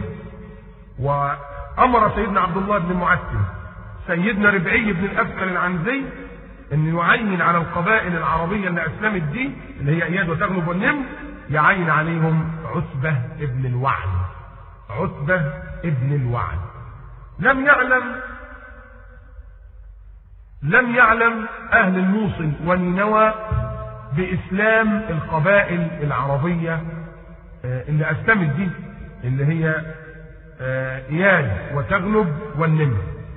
وأمر سيدنا عبد الله بن المعتم سيدنا ربعي بن الأفكر العنزي ان يعين على القبائل العربيه اللي اسلمت دي اللي هي اياد وتغلب والنمر يعين عليهم عتبه ابن الوعد عتبه ابن الوعد لم يعلم لم يعلم اهل الموصل ونينوى باسلام القبائل العربيه اللي اسلمت دي اللي هي اياد وتغلب والنمر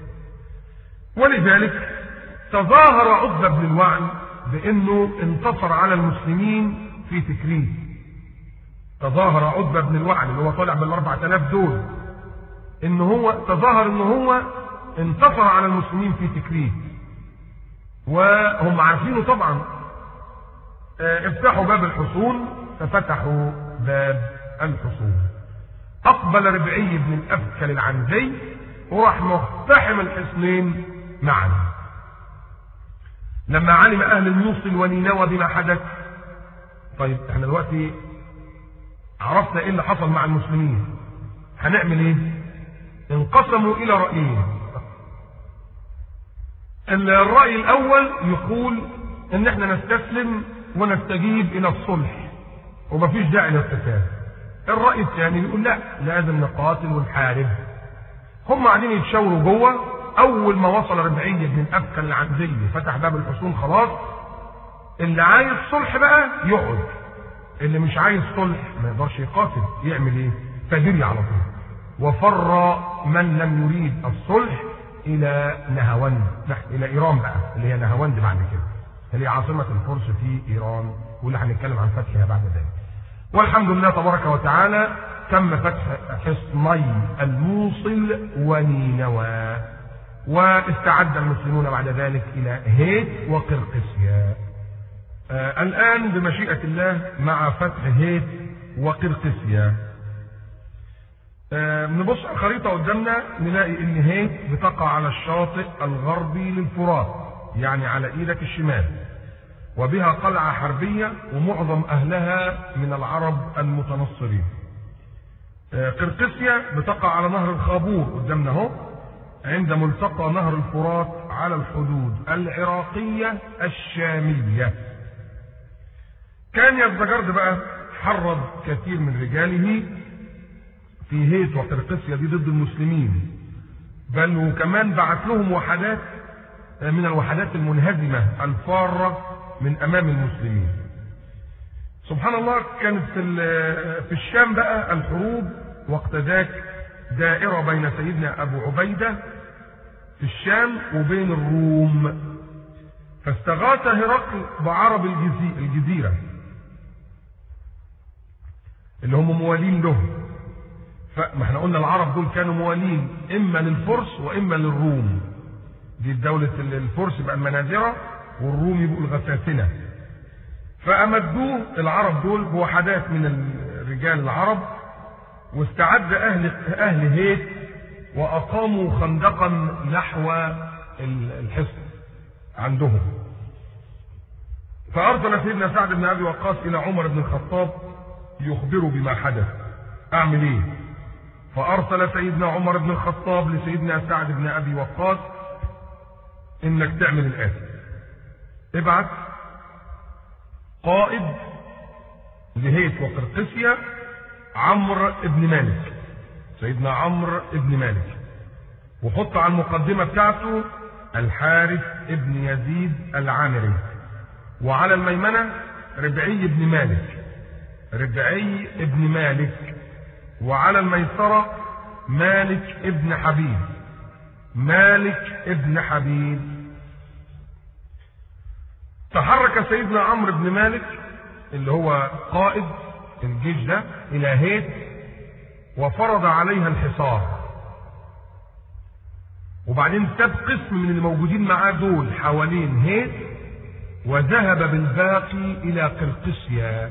ولذلك تظاهر عتبة بن الوعد بأنه انتصر على المسلمين في تكريت تظاهر عتبة بن الوعد اللي هو طالع بالأربعة آلاف دول إن هو تظاهر إن هو انتصر على المسلمين في تكريت وهم عارفينه طبعا افتحوا باب الحصون ففتحوا باب الحصون أقبل ربعي بن الأفكل العنزي وراح مقتحم الحصنين معا لما علم اهل الموصل ونينوى بما حدث طيب احنا دلوقتي عرفنا ايه اللي حصل مع المسلمين هنعمل ايه انقسموا الى رايين الراي الاول يقول ان احنا نستسلم ونستجيب الى الصلح ومفيش داعي للقتال الراي الثاني بيقول لا لازم نقاتل ونحارب هم قاعدين يتشاوروا جوه اول ما وصل ربعي بن افكر العنزي فتح باب الحصون خلاص اللي عايز صلح بقى يقعد اللي مش عايز صلح ما يقدرش يقاتل يعمل ايه فجري على طول وفر من لم يريد الصلح الى نهاوند الى ايران بقى اللي هي نهاوند بعد كده اللي هي عاصمه الفرس في ايران واللي هنتكلم عن فتحها بعد ذلك والحمد لله تبارك وتعالى تم فتح حصني الموصل ونينوى واستعد المسلمون بعد ذلك الى هيت وقرقسيا آه الان بمشيئه الله مع فتح هيت وقرقسيا آه نبص على الخريطه قدامنا نلاقي ان هيت بتقع على الشاطئ الغربي للفرات يعني على ايدك الشمال وبها قلعه حربيه ومعظم اهلها من العرب المتنصرين آه قرقسيا بتقع على نهر الخابور قدامنا اهو عند ملتقى نهر الفرات على الحدود العراقية الشامية كان يزدجرد بقى حرض كثير من رجاله في هيت وقرقسيا دي ضد المسلمين بل وكمان بعت لهم وحدات من الوحدات المنهزمة الفارة من أمام المسلمين سبحان الله كانت في, في الشام بقى الحروب وقت ذاك دائرة بين سيدنا أبو عبيدة في الشام وبين الروم فاستغاث هرقل بعرب الجزيرة اللي هم موالين له فما احنا قلنا العرب دول كانوا موالين اما للفرس واما للروم دي الدولة الفرس يبقى المنازرة والروم يبقوا الغساسنة فأمدوه العرب دول بوحدات من الرجال العرب واستعد أهل أهل هيت وأقاموا خندقا نحو الحصن عندهم فأرسل سيدنا سعد بن أبي وقاص إلى عمر بن الخطاب يخبره بما حدث أعمل إيه؟ فأرسل سيدنا عمر بن الخطاب لسيدنا سعد بن أبي وقاص إنك تعمل الآتي ابعث قائد لهيت وقرقسيا عمرو بن مالك سيدنا عمرو بن مالك وحط على المقدمة بتاعته الحارث بن يزيد العامري وعلى الميمنة ربعي بن مالك ربعي بن مالك وعلى الميسرة مالك ابن حبيب مالك ابن حبيب تحرك سيدنا عمرو بن مالك اللي هو قائد الجيش ده الى هيت وفرض عليها الحصار وبعدين ساب قسم من الموجودين معاه دول حوالين هيت وذهب بالباقي الى قرقسيا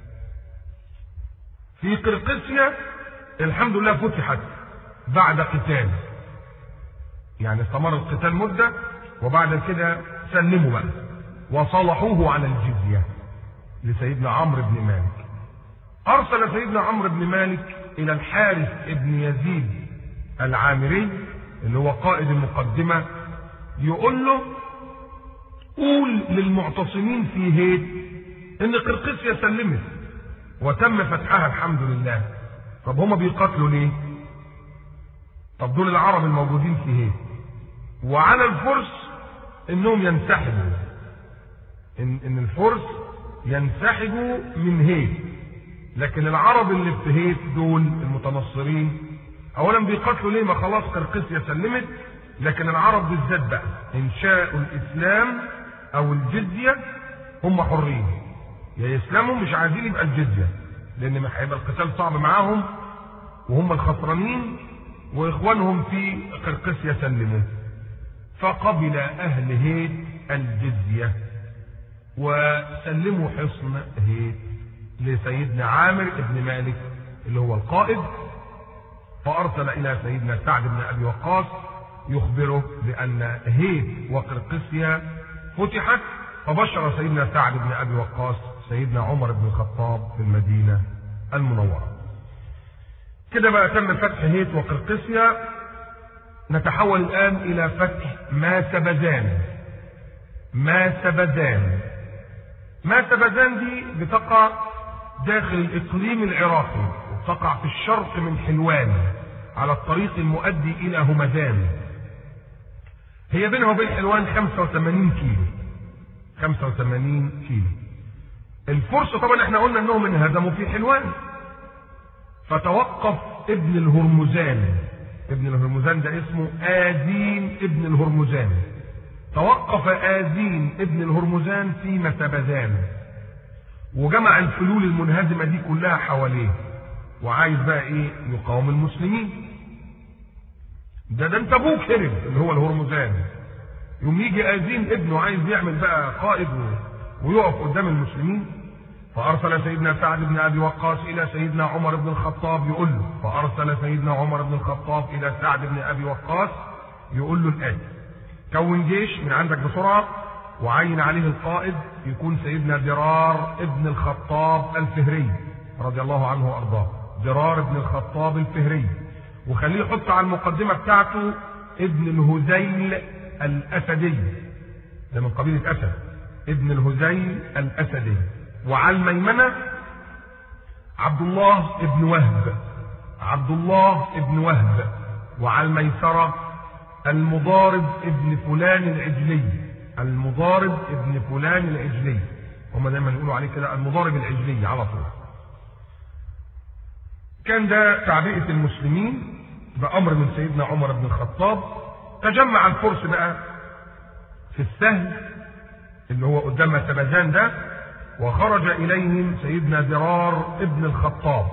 في قرقسيا الحمد لله فتحت بعد قتال يعني استمر القتال مدة وبعد كده سلموا بقى وصلحوه على الجزية لسيدنا عمرو بن مالك أرسل سيدنا عمرو بن مالك إلى الحارث بن يزيد العامري اللي هو قائد المقدمة يقول له قول للمعتصمين في هيت ان قرقسيا سلمت وتم فتحها الحمد لله طب هما بيقاتلوا ليه طب دول العرب الموجودين في هيت وعلى الفرس انهم ينسحبوا ان, إن الفرس ينسحبوا من هيت لكن العرب اللي في هيت دول المتنصرين اولا بيقاتلوا ليه ما خلاص قرقسيا سلمت لكن العرب بالذات بقى ان شاءوا الاسلام او الجزيه هم حرين يا يسلموا مش عايزين يبقى الجزيه لان هيبقى القتال صعب معاهم وهم الخسرانين واخوانهم في قرقسيا سلموا فقبل اهل هيت الجزيه وسلموا حصن هيت لسيدنا عامر بن مالك اللي هو القائد فارسل الى سيدنا سعد بن ابي وقاص يخبره بان هيت وقرقسيا فتحت فبشر سيدنا سعد بن ابي وقاص سيدنا عمر بن الخطاب في المدينه المنوره. كده بقى تم فتح هيت وقرقسيا نتحول الان الى فتح ما سبزان. ما سبزان. ما سبزان دي بتقع داخل الاقليم العراقي وتقع في الشرق من حلوان على الطريق المؤدي الى همدان. هي بينها وبين حلوان 85 كيلو 85 كيلو الفرس طبعا احنا قلنا انهم انهزموا في حلوان فتوقف ابن الهرمزان ابن الهرمزان ده اسمه آذين ابن الهرمزان توقف آذين ابن الهرمزان في مسبزان وجمع الفلول المنهزمة دي كلها حواليه وعايز بقى ايه يقاوم المسلمين ده ده انت ابوك هرب اللي هو الهرمزان يوم يجي آذين ابنه عايز يعمل بقى قائد ويقف قدام المسلمين فأرسل سيدنا سعد بن أبي وقاص إلى سيدنا عمر بن الخطاب يقول له فأرسل سيدنا عمر بن الخطاب إلى سعد بن أبي وقاص يقول له الآتي كون جيش من عندك بسرعة وعين عليه القائد يكون سيدنا درار ابن الخطاب الفهري رضي الله عنه وأرضاه درار ابن الخطاب الفهري وخليه يحط على المقدمة بتاعته ابن الهذيل الأسدي ده من قبيلة أسد ابن الهذيل الأسدي وعلى الميمنة عبد الله ابن وهب عبد الله ابن وهب وعلى الميسرة المضارب ابن فلان العجلي المضارب ابن فلان العجلي هم دايما يقولوا عليه كده المضارب العجلي على طول كان ده تعبئة المسلمين بأمر من سيدنا عمر بن الخطاب تجمع الفرس بقى في السهل اللي هو قدام سبزان ده وخرج إليهم سيدنا درار ابن الخطاب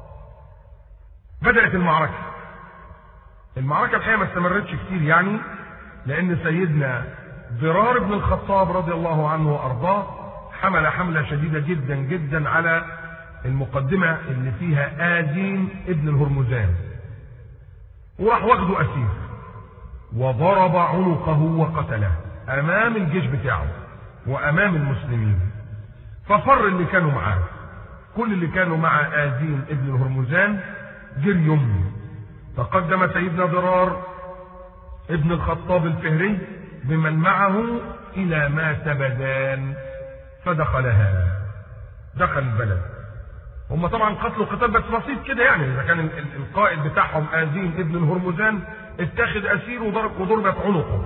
بدأت المعركة المعركة الحقيقة ما استمرتش كتير يعني لأن سيدنا درار ابن الخطاب رضي الله عنه وأرضاه حمل حملة شديدة جدا جدا على المقدمة اللي فيها آدين ابن الهرمزان وراح واخده أسير وضرب عنقه وقتله أمام الجيش بتاعه وأمام المسلمين ففر اللي كانوا معاه كل اللي كانوا مع آدين ابن الهرمزان جريهم تقدم سيدنا ضرار ابن الخطاب الفهري بمن معه إلى ما تبدان فدخلها دخل البلد هم طبعا قتلوا قتال بس بسيط كده يعني اذا كان القائد بتاعهم آزين ابن الهرمزان اتخذ اسير وضرب وضربت عنقه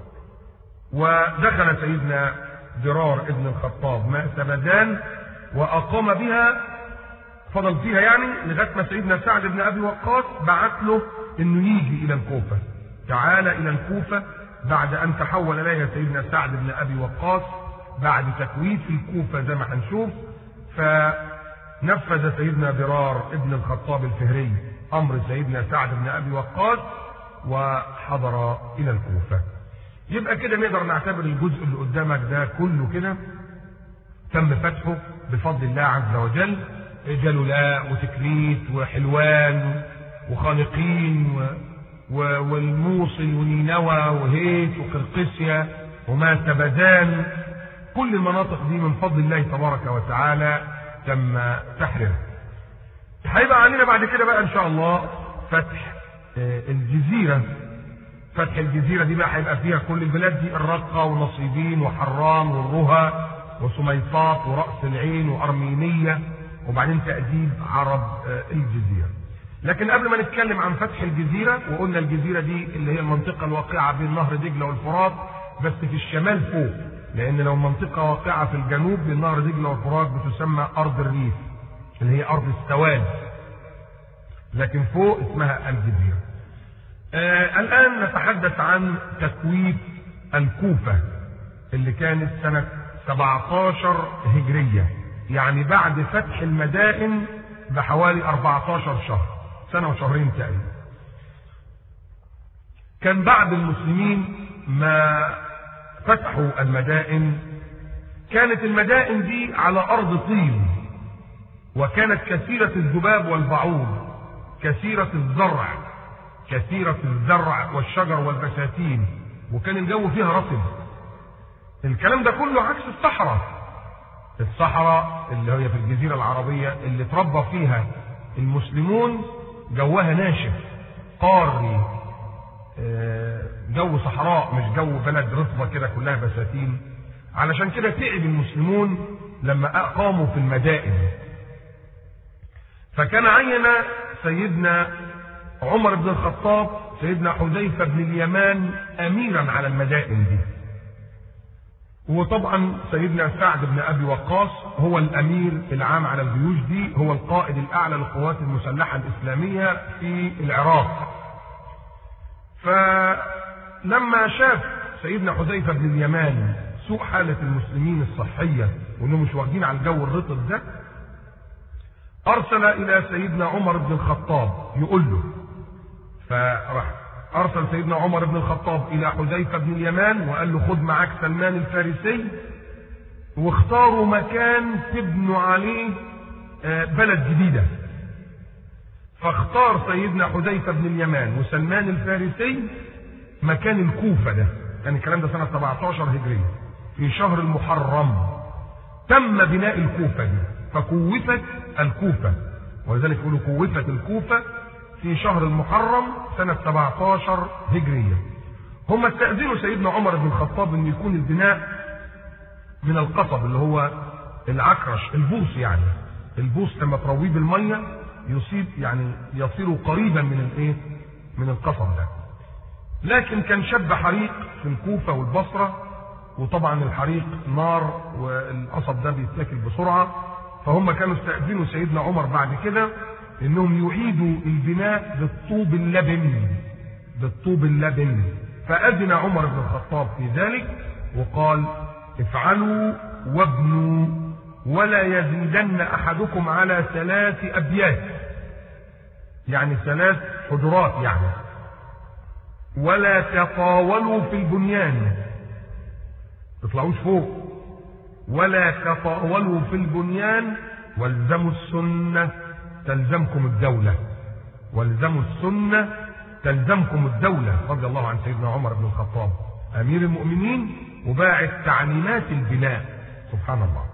ودخل سيدنا درار ابن الخطاب ماء سبدان واقام بها فضل فيها يعني لغايه ما سيدنا سعد بن ابي وقاص بعت له انه يجي الى الكوفه تعال الى الكوفه بعد ان تحول اليها سيدنا سعد بن ابي وقاص بعد تكويف الكوفه زي ما هنشوف فنفذ سيدنا درار ابن الخطاب الفهري امر سيدنا سعد بن ابي وقاص وحضر الى الكوفه يبقى كده نقدر نعتبر الجزء اللي قدامك ده كله كده تم فتحه بفضل الله عز وجل جلولاء وتكريت وحلوان وخانقين و... و... والموصل ونينوى وهيت وقرقسيا وما تبدان كل المناطق دي من فضل الله تبارك وتعالى تم تحريرها هيبقى علينا بعد كده بقى ان شاء الله فتح الجزيرة فتح الجزيرة دي بقى هيبقى فيها كل البلاد دي الرقة ونصيبين وحران والرها وسميطات ورأس العين وأرمينية وبعدين تأديب عرب الجزيرة لكن قبل ما نتكلم عن فتح الجزيرة وقلنا الجزيرة دي اللي هي المنطقة الواقعة بين نهر دجلة والفرات بس في الشمال فوق لأن لو منطقة واقعة في الجنوب بين نهر دجلة والفرات بتسمى أرض الريف اللي هي أرض السواد لكن فوق اسمها الجزيرة آه الآن نتحدث عن تكويف الكوفة اللي كانت سنة 17 هجرية يعني بعد فتح المدائن بحوالي 14 شهر سنة وشهرين تقريبا كان بعد المسلمين ما فتحوا المدائن كانت المدائن دي على أرض طين وكانت كثيرة الذباب والبعوض كثيرة الزرع كثيرة الزرع والشجر والبساتين وكان الجو فيها رطب الكلام ده كله عكس الصحراء الصحراء اللي هي في الجزيرة العربية اللي تربى فيها المسلمون جوها ناشف قاري جو صحراء مش جو بلد رطبة كده كلها بساتين علشان كده تعب المسلمون لما أقاموا في المدائن فكان عين سيدنا عمر بن الخطاب سيدنا حذيفة بن اليمان أميرا على المدائن دي وطبعا سيدنا سعد بن أبي وقاص هو الأمير العام على الجيوش دي هو القائد الأعلى للقوات المسلحة الإسلامية في العراق فلما شاف سيدنا حذيفة بن اليمان سوء حالة المسلمين الصحية وانهم مش واخدين على الجو الرطب ده ارسل الى سيدنا عمر بن الخطاب يقول له فراح ارسل سيدنا عمر بن الخطاب الى حذيفه بن اليمان وقال له خد معاك سلمان الفارسي واختاروا مكان تبنوا عليه بلد جديده فاختار سيدنا حذيفه بن اليمان وسلمان الفارسي مكان الكوفه ده كان الكلام ده سنه 17 هجريه في شهر المحرم تم بناء الكوفه دي فكوفت الكوفة ولذلك يقولوا كوفت الكوفة في شهر المحرم سنة 17 هجرية هم استأذنوا سيدنا عمر بن الخطاب ان يكون البناء من القصب اللي هو العكرش البوص يعني البوص لما ترويه بالمية يصيب يعني يصير قريبا من الايه من القصب ده لكن كان شب حريق في الكوفة والبصرة وطبعا الحريق نار والقصب ده بيتاكل بسرعة فهم كانوا استأذنوا سيدنا عمر بعد كده انهم يعيدوا البناء بالطوب اللبن بالطوب اللبن فأذن عمر بن الخطاب في ذلك وقال افعلوا وابنوا ولا يزيدن احدكم على ثلاث ابيات يعني ثلاث حجرات يعني ولا تطاولوا في البنيان تطلعوش فوق ولا تطاولوا في البنيان والزموا السنة تلزمكم الدولة والزموا السنة تلزمكم الدولة رضي الله عن سيدنا عمر بن الخطاب أمير المؤمنين وباعث تعليمات البناء سبحان الله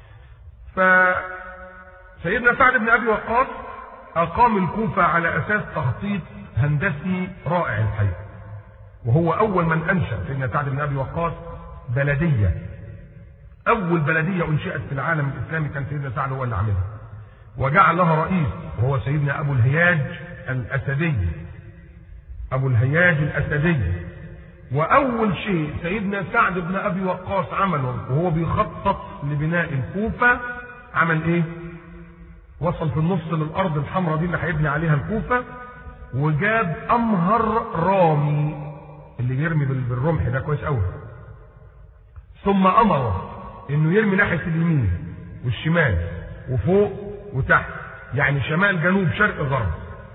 فسيدنا سعد بن أبي وقاص أقام الكوفة على أساس تخطيط هندسي رائع الحقيقة وهو أول من أنشأ سيدنا سعد بن أبي وقاص بلدية أول بلدية أنشئت في العالم الإسلامي كان سيدنا سعد هو اللي عاملها وجعل لها رئيس وهو سيدنا أبو الهياج الأسدي أبو الهياج الأسدي وأول شيء سيدنا سعد بن أبي وقاص عمله وهو بيخطط لبناء الكوفة عمل إيه؟ وصل في النص للأرض الحمراء دي اللي هيبني عليها الكوفة وجاب أمهر رامي اللي يرمي بالرمح ده كويس قوي ثم أمره إنه يرمي ناحية اليمين والشمال وفوق وتحت يعني شمال جنوب شرق غرب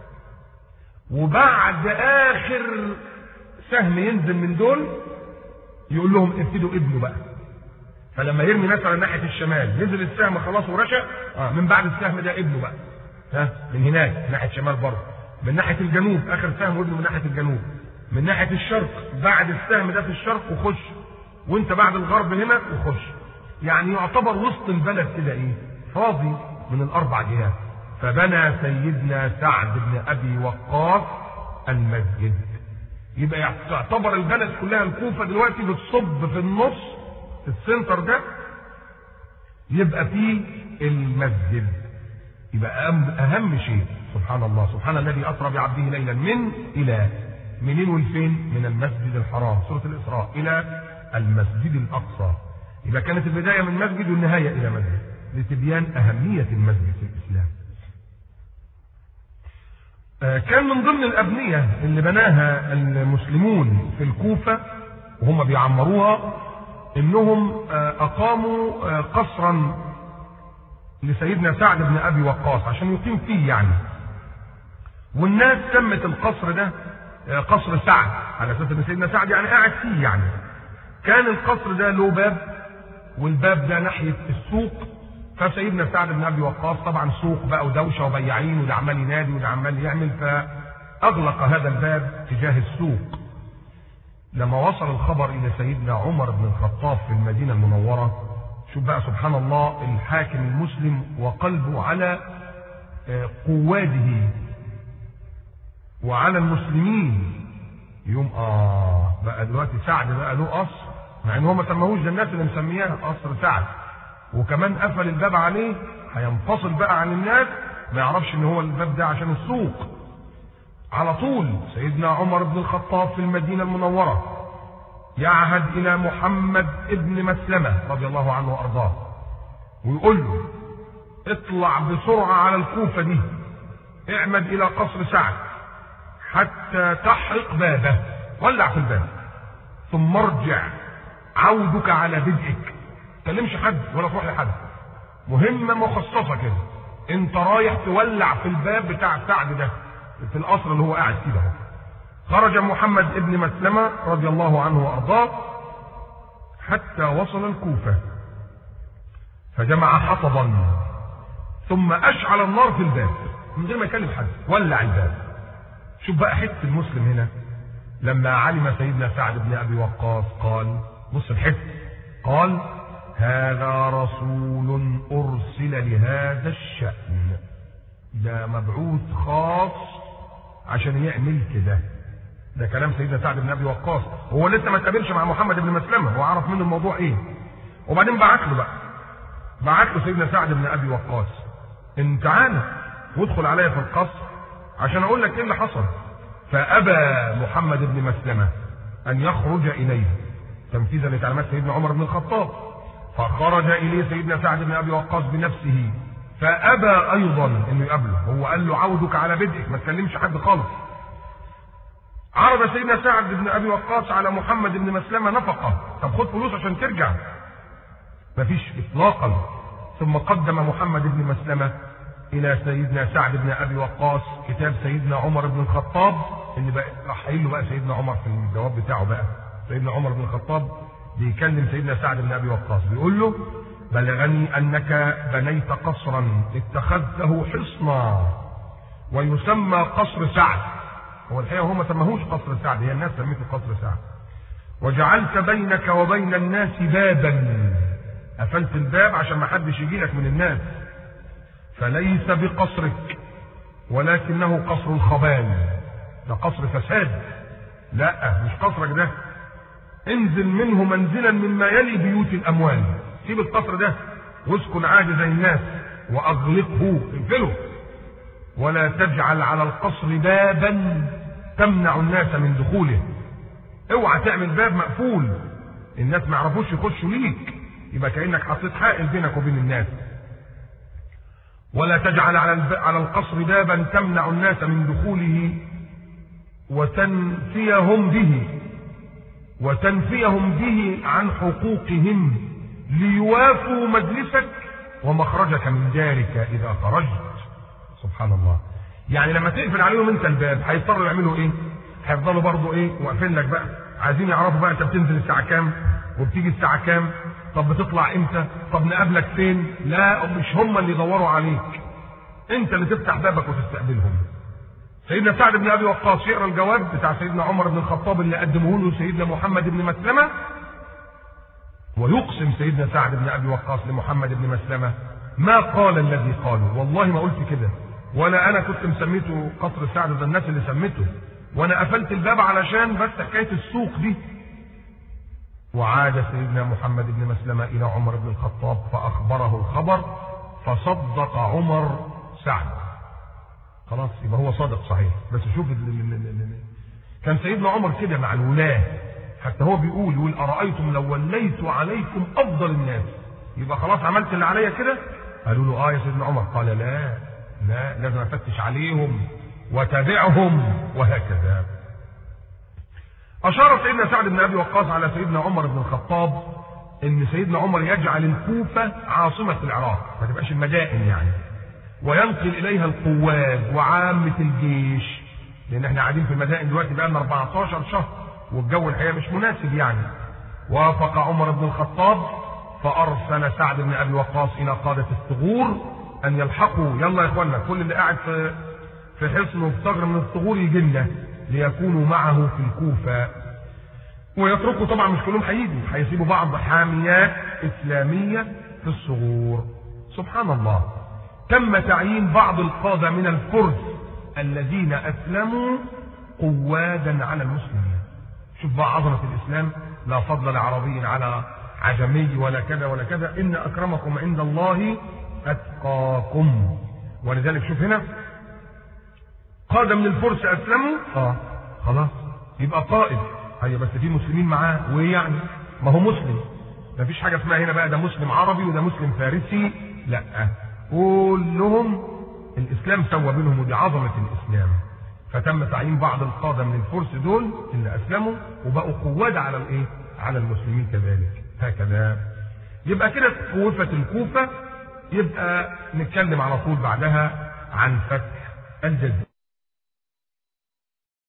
وبعد آخر سهم ينزل من دول يقول لهم ابتدوا ابنوا بقى فلما يرمي مثلا ناحيه الشمال نزل السهم خلاص ورشق آه من بعد السهم ده ابنه بقى ها من هناك ناحيه الشمال برضه من ناحيه الجنوب اخر سهم وابنه من ناحيه الجنوب من ناحيه الشرق بعد السهم ده في الشرق وخش وانت بعد الغرب هنا وخش يعني يعتبر وسط البلد كده ايه فاضي من الاربع جهات فبنى سيدنا سعد بن ابي وقاص المسجد يبقى يعتبر البلد كلها الكوفه دلوقتي بتصب في النص في السنتر ده يبقى فيه المسجد يبقى اهم شيء سبحان الله سبحان الذي اسرى بعبده ليلا من الى منين والفين من المسجد الحرام سوره الاسراء الى المسجد الاقصى يبقى كانت البدايه من مسجد والنهايه الى مسجد لتبيان اهميه المسجد في الاسلام كان من ضمن الأبنية اللي بناها المسلمون في الكوفة وهم بيعمروها إنهم أقاموا قصرا لسيدنا سعد بن أبي وقاص عشان يقيم فيه يعني والناس سمت القصر ده قصر سعد على أساس إن سيدنا سعد يعني قاعد فيه يعني كان القصر ده له باب والباب ده ناحية السوق فسيدنا سعد بن ابي وقاص طبعا سوق بقى ودوشه وبياعين وده عمال ينادي وده عمال يعمل فاغلق هذا الباب تجاه السوق لما وصل الخبر الى سيدنا عمر بن الخطاب في المدينه المنوره شوف بقى سبحان الله الحاكم المسلم وقلبه على قواده وعلى المسلمين يوم اه بقى دلوقتي سعد بقى له قصر مع ان هو ما سماهوش ده الناس اللي مسمياه قصر سعد وكمان قفل الباب عليه هينفصل بقى عن الناس ما يعرفش ان هو الباب ده عشان السوق على طول سيدنا عمر بن الخطاب في المدينة المنورة يعهد إلى محمد ابن مسلمة رضي الله عنه وأرضاه ويقول له اطلع بسرعة على الكوفة دي اعمد إلى قصر سعد حتى تحرق بابه ولع في الباب ثم ارجع عودك على بدئك تكلمش حد ولا تروح لحد مهمة مخصصة كده انت رايح تولع في الباب بتاع سعد ده في القصر اللي هو قاعد فيه ده خرج محمد ابن مسلمة رضي الله عنه وارضاه حتى وصل الكوفة فجمع حطبا ثم اشعل النار في الباب من غير ما يكلم حد ولع الباب شوف بقى حس المسلم هنا لما علم سيدنا سعد بن ابي وقاص قال بص الحس قال هذا رسول أرسل لهذا الشأن ده مبعوث خاص عشان يعمل كده ده كلام سيدنا سعد بن ابي وقاص هو لسه ما اتقابلش مع محمد بن مسلمه هو عرف منه الموضوع ايه وبعدين بعت له بقى بعت له سيدنا سعد بن ابي وقاص ان تعالى وادخل عليا في القصر عشان اقول لك ايه اللي حصل فابى محمد بن مسلمه ان يخرج اليه تنفيذا لتعليمات سيدنا عمر بن الخطاب فخرج اليه سيدنا سعد بن ابي وقاص بنفسه فابى ايضا انه يقابله هو قال له عودك على بدئك ما تكلمش حد خالص عرض سيدنا سعد بن ابي وقاص على محمد بن مسلمه نفقه طب خد فلوس عشان ترجع مفيش اطلاقا ثم قدم محمد بن مسلمه الى سيدنا سعد بن ابي وقاص كتاب سيدنا عمر بن الخطاب اللي بقى راح قايل له بقى سيدنا عمر في الجواب بتاعه بقى سيدنا عمر بن الخطاب بيكلم سيدنا سعد بن ابي وقاص بيقول له بلغني أنك بنيت قصرا اتخذته حصنا ويسمى قصر سعد هو الحقيقة هو ما سماهوش قصر سعد هي الناس سميته قصر سعد وجعلت بينك وبين الناس بابا قفلت الباب عشان ما حدش يجي لك من الناس فليس بقصرك ولكنه قصر الخبال ده قصر فساد لا مش قصرك ده انزل منه منزلا مما يلي بيوت الاموال سيب القصر ده واسكن عادي زي الناس واغلقه اقفله ولا تجعل على القصر بابا تمنع الناس من دخوله اوعى تعمل باب مقفول الناس ما يعرفوش يخشوا ليك يبقى كانك حطيت حائل بينك وبين الناس ولا تجعل على على القصر بابا تمنع الناس من دخوله وتنفيهم به وتنفيهم به عن حقوقهم ليوافوا مجلسك ومخرجك من دارك اذا خرجت سبحان الله يعني لما تقفل عليهم انت الباب هيضطروا يعملوا ايه هيفضلوا برضه ايه واقفين لك بقى عايزين يعرفوا بقى انت بتنزل الساعه كام وبتيجي الساعه كام طب بتطلع امتى طب نقابلك فين لا مش هم اللي يدوروا عليك انت اللي تفتح بابك وتستقبلهم سيدنا سعد بن ابي وقاص يقرا الجواب بتاع سيدنا عمر بن الخطاب اللي قدمه له سيدنا محمد بن مسلمه ويقسم سيدنا سعد بن ابي وقاص لمحمد بن مسلمه ما قال الذي قاله والله ما قلت كده ولا انا كنت مسميته قصر سعد ده الناس اللي سميته وانا قفلت الباب علشان بس حكايه السوق دي وعاد سيدنا محمد بن مسلمه الى عمر بن الخطاب فاخبره الخبر فصدق عمر سعد خلاص يبقى هو صادق صحيح بس شوف ال ال ال ال كان سيدنا عمر كده مع الولاه حتى هو بيقول يقول ارايتم لو وليت عليكم افضل الناس يبقى خلاص عملت اللي عليا كده قالوا له اه يا سيدنا عمر قال لا لا لازم افتش عليهم وتابعهم وهكذا اشار سيدنا سعد بن ابي وقاص على سيدنا عمر بن الخطاب ان سيدنا عمر يجعل الكوفه عاصمه العراق ما تبقاش المدائن يعني وينقل اليها القواد وعامه الجيش لان احنا قاعدين في المدائن دلوقتي بقى لنا 14 شهر والجو الحقيقه مش مناسب يعني وافق عمر بن الخطاب فارسل سعد بن ابي وقاص الى قاده الثغور ان يلحقوا يلا يا اخوانا كل اللي قاعد في في حصن وفي ثغر من الثغور يجي لنا ليكونوا معه في الكوفه ويتركوا طبعا مش كلهم هيجوا هيسيبوا بعض حاميات اسلاميه في الثغور سبحان الله تم تعيين بعض القاده من الفرس الذين اسلموا قوادا على المسلمين شوف بقى عظمه الاسلام لا فضل لعربي على عجمي ولا كذا ولا كذا ان اكرمكم عند الله اتقاكم ولذلك شوف هنا قاده من الفرس اسلموا اه خلاص يبقى قائد هي بس في مسلمين معاه وايه يعني ما هو مسلم ما فيش حاجه اسمها هنا بقى ده مسلم عربي وده مسلم فارسي لا كلهم الاسلام سوى بينهم ودي عظمه الاسلام فتم تعيين بعض القاده من الفرس دول اللي اسلموا وبقوا قواد على الايه على المسلمين كذلك هكذا يبقى كده كوفة الكوفة يبقى نتكلم على طول بعدها عن فتح الجزيرة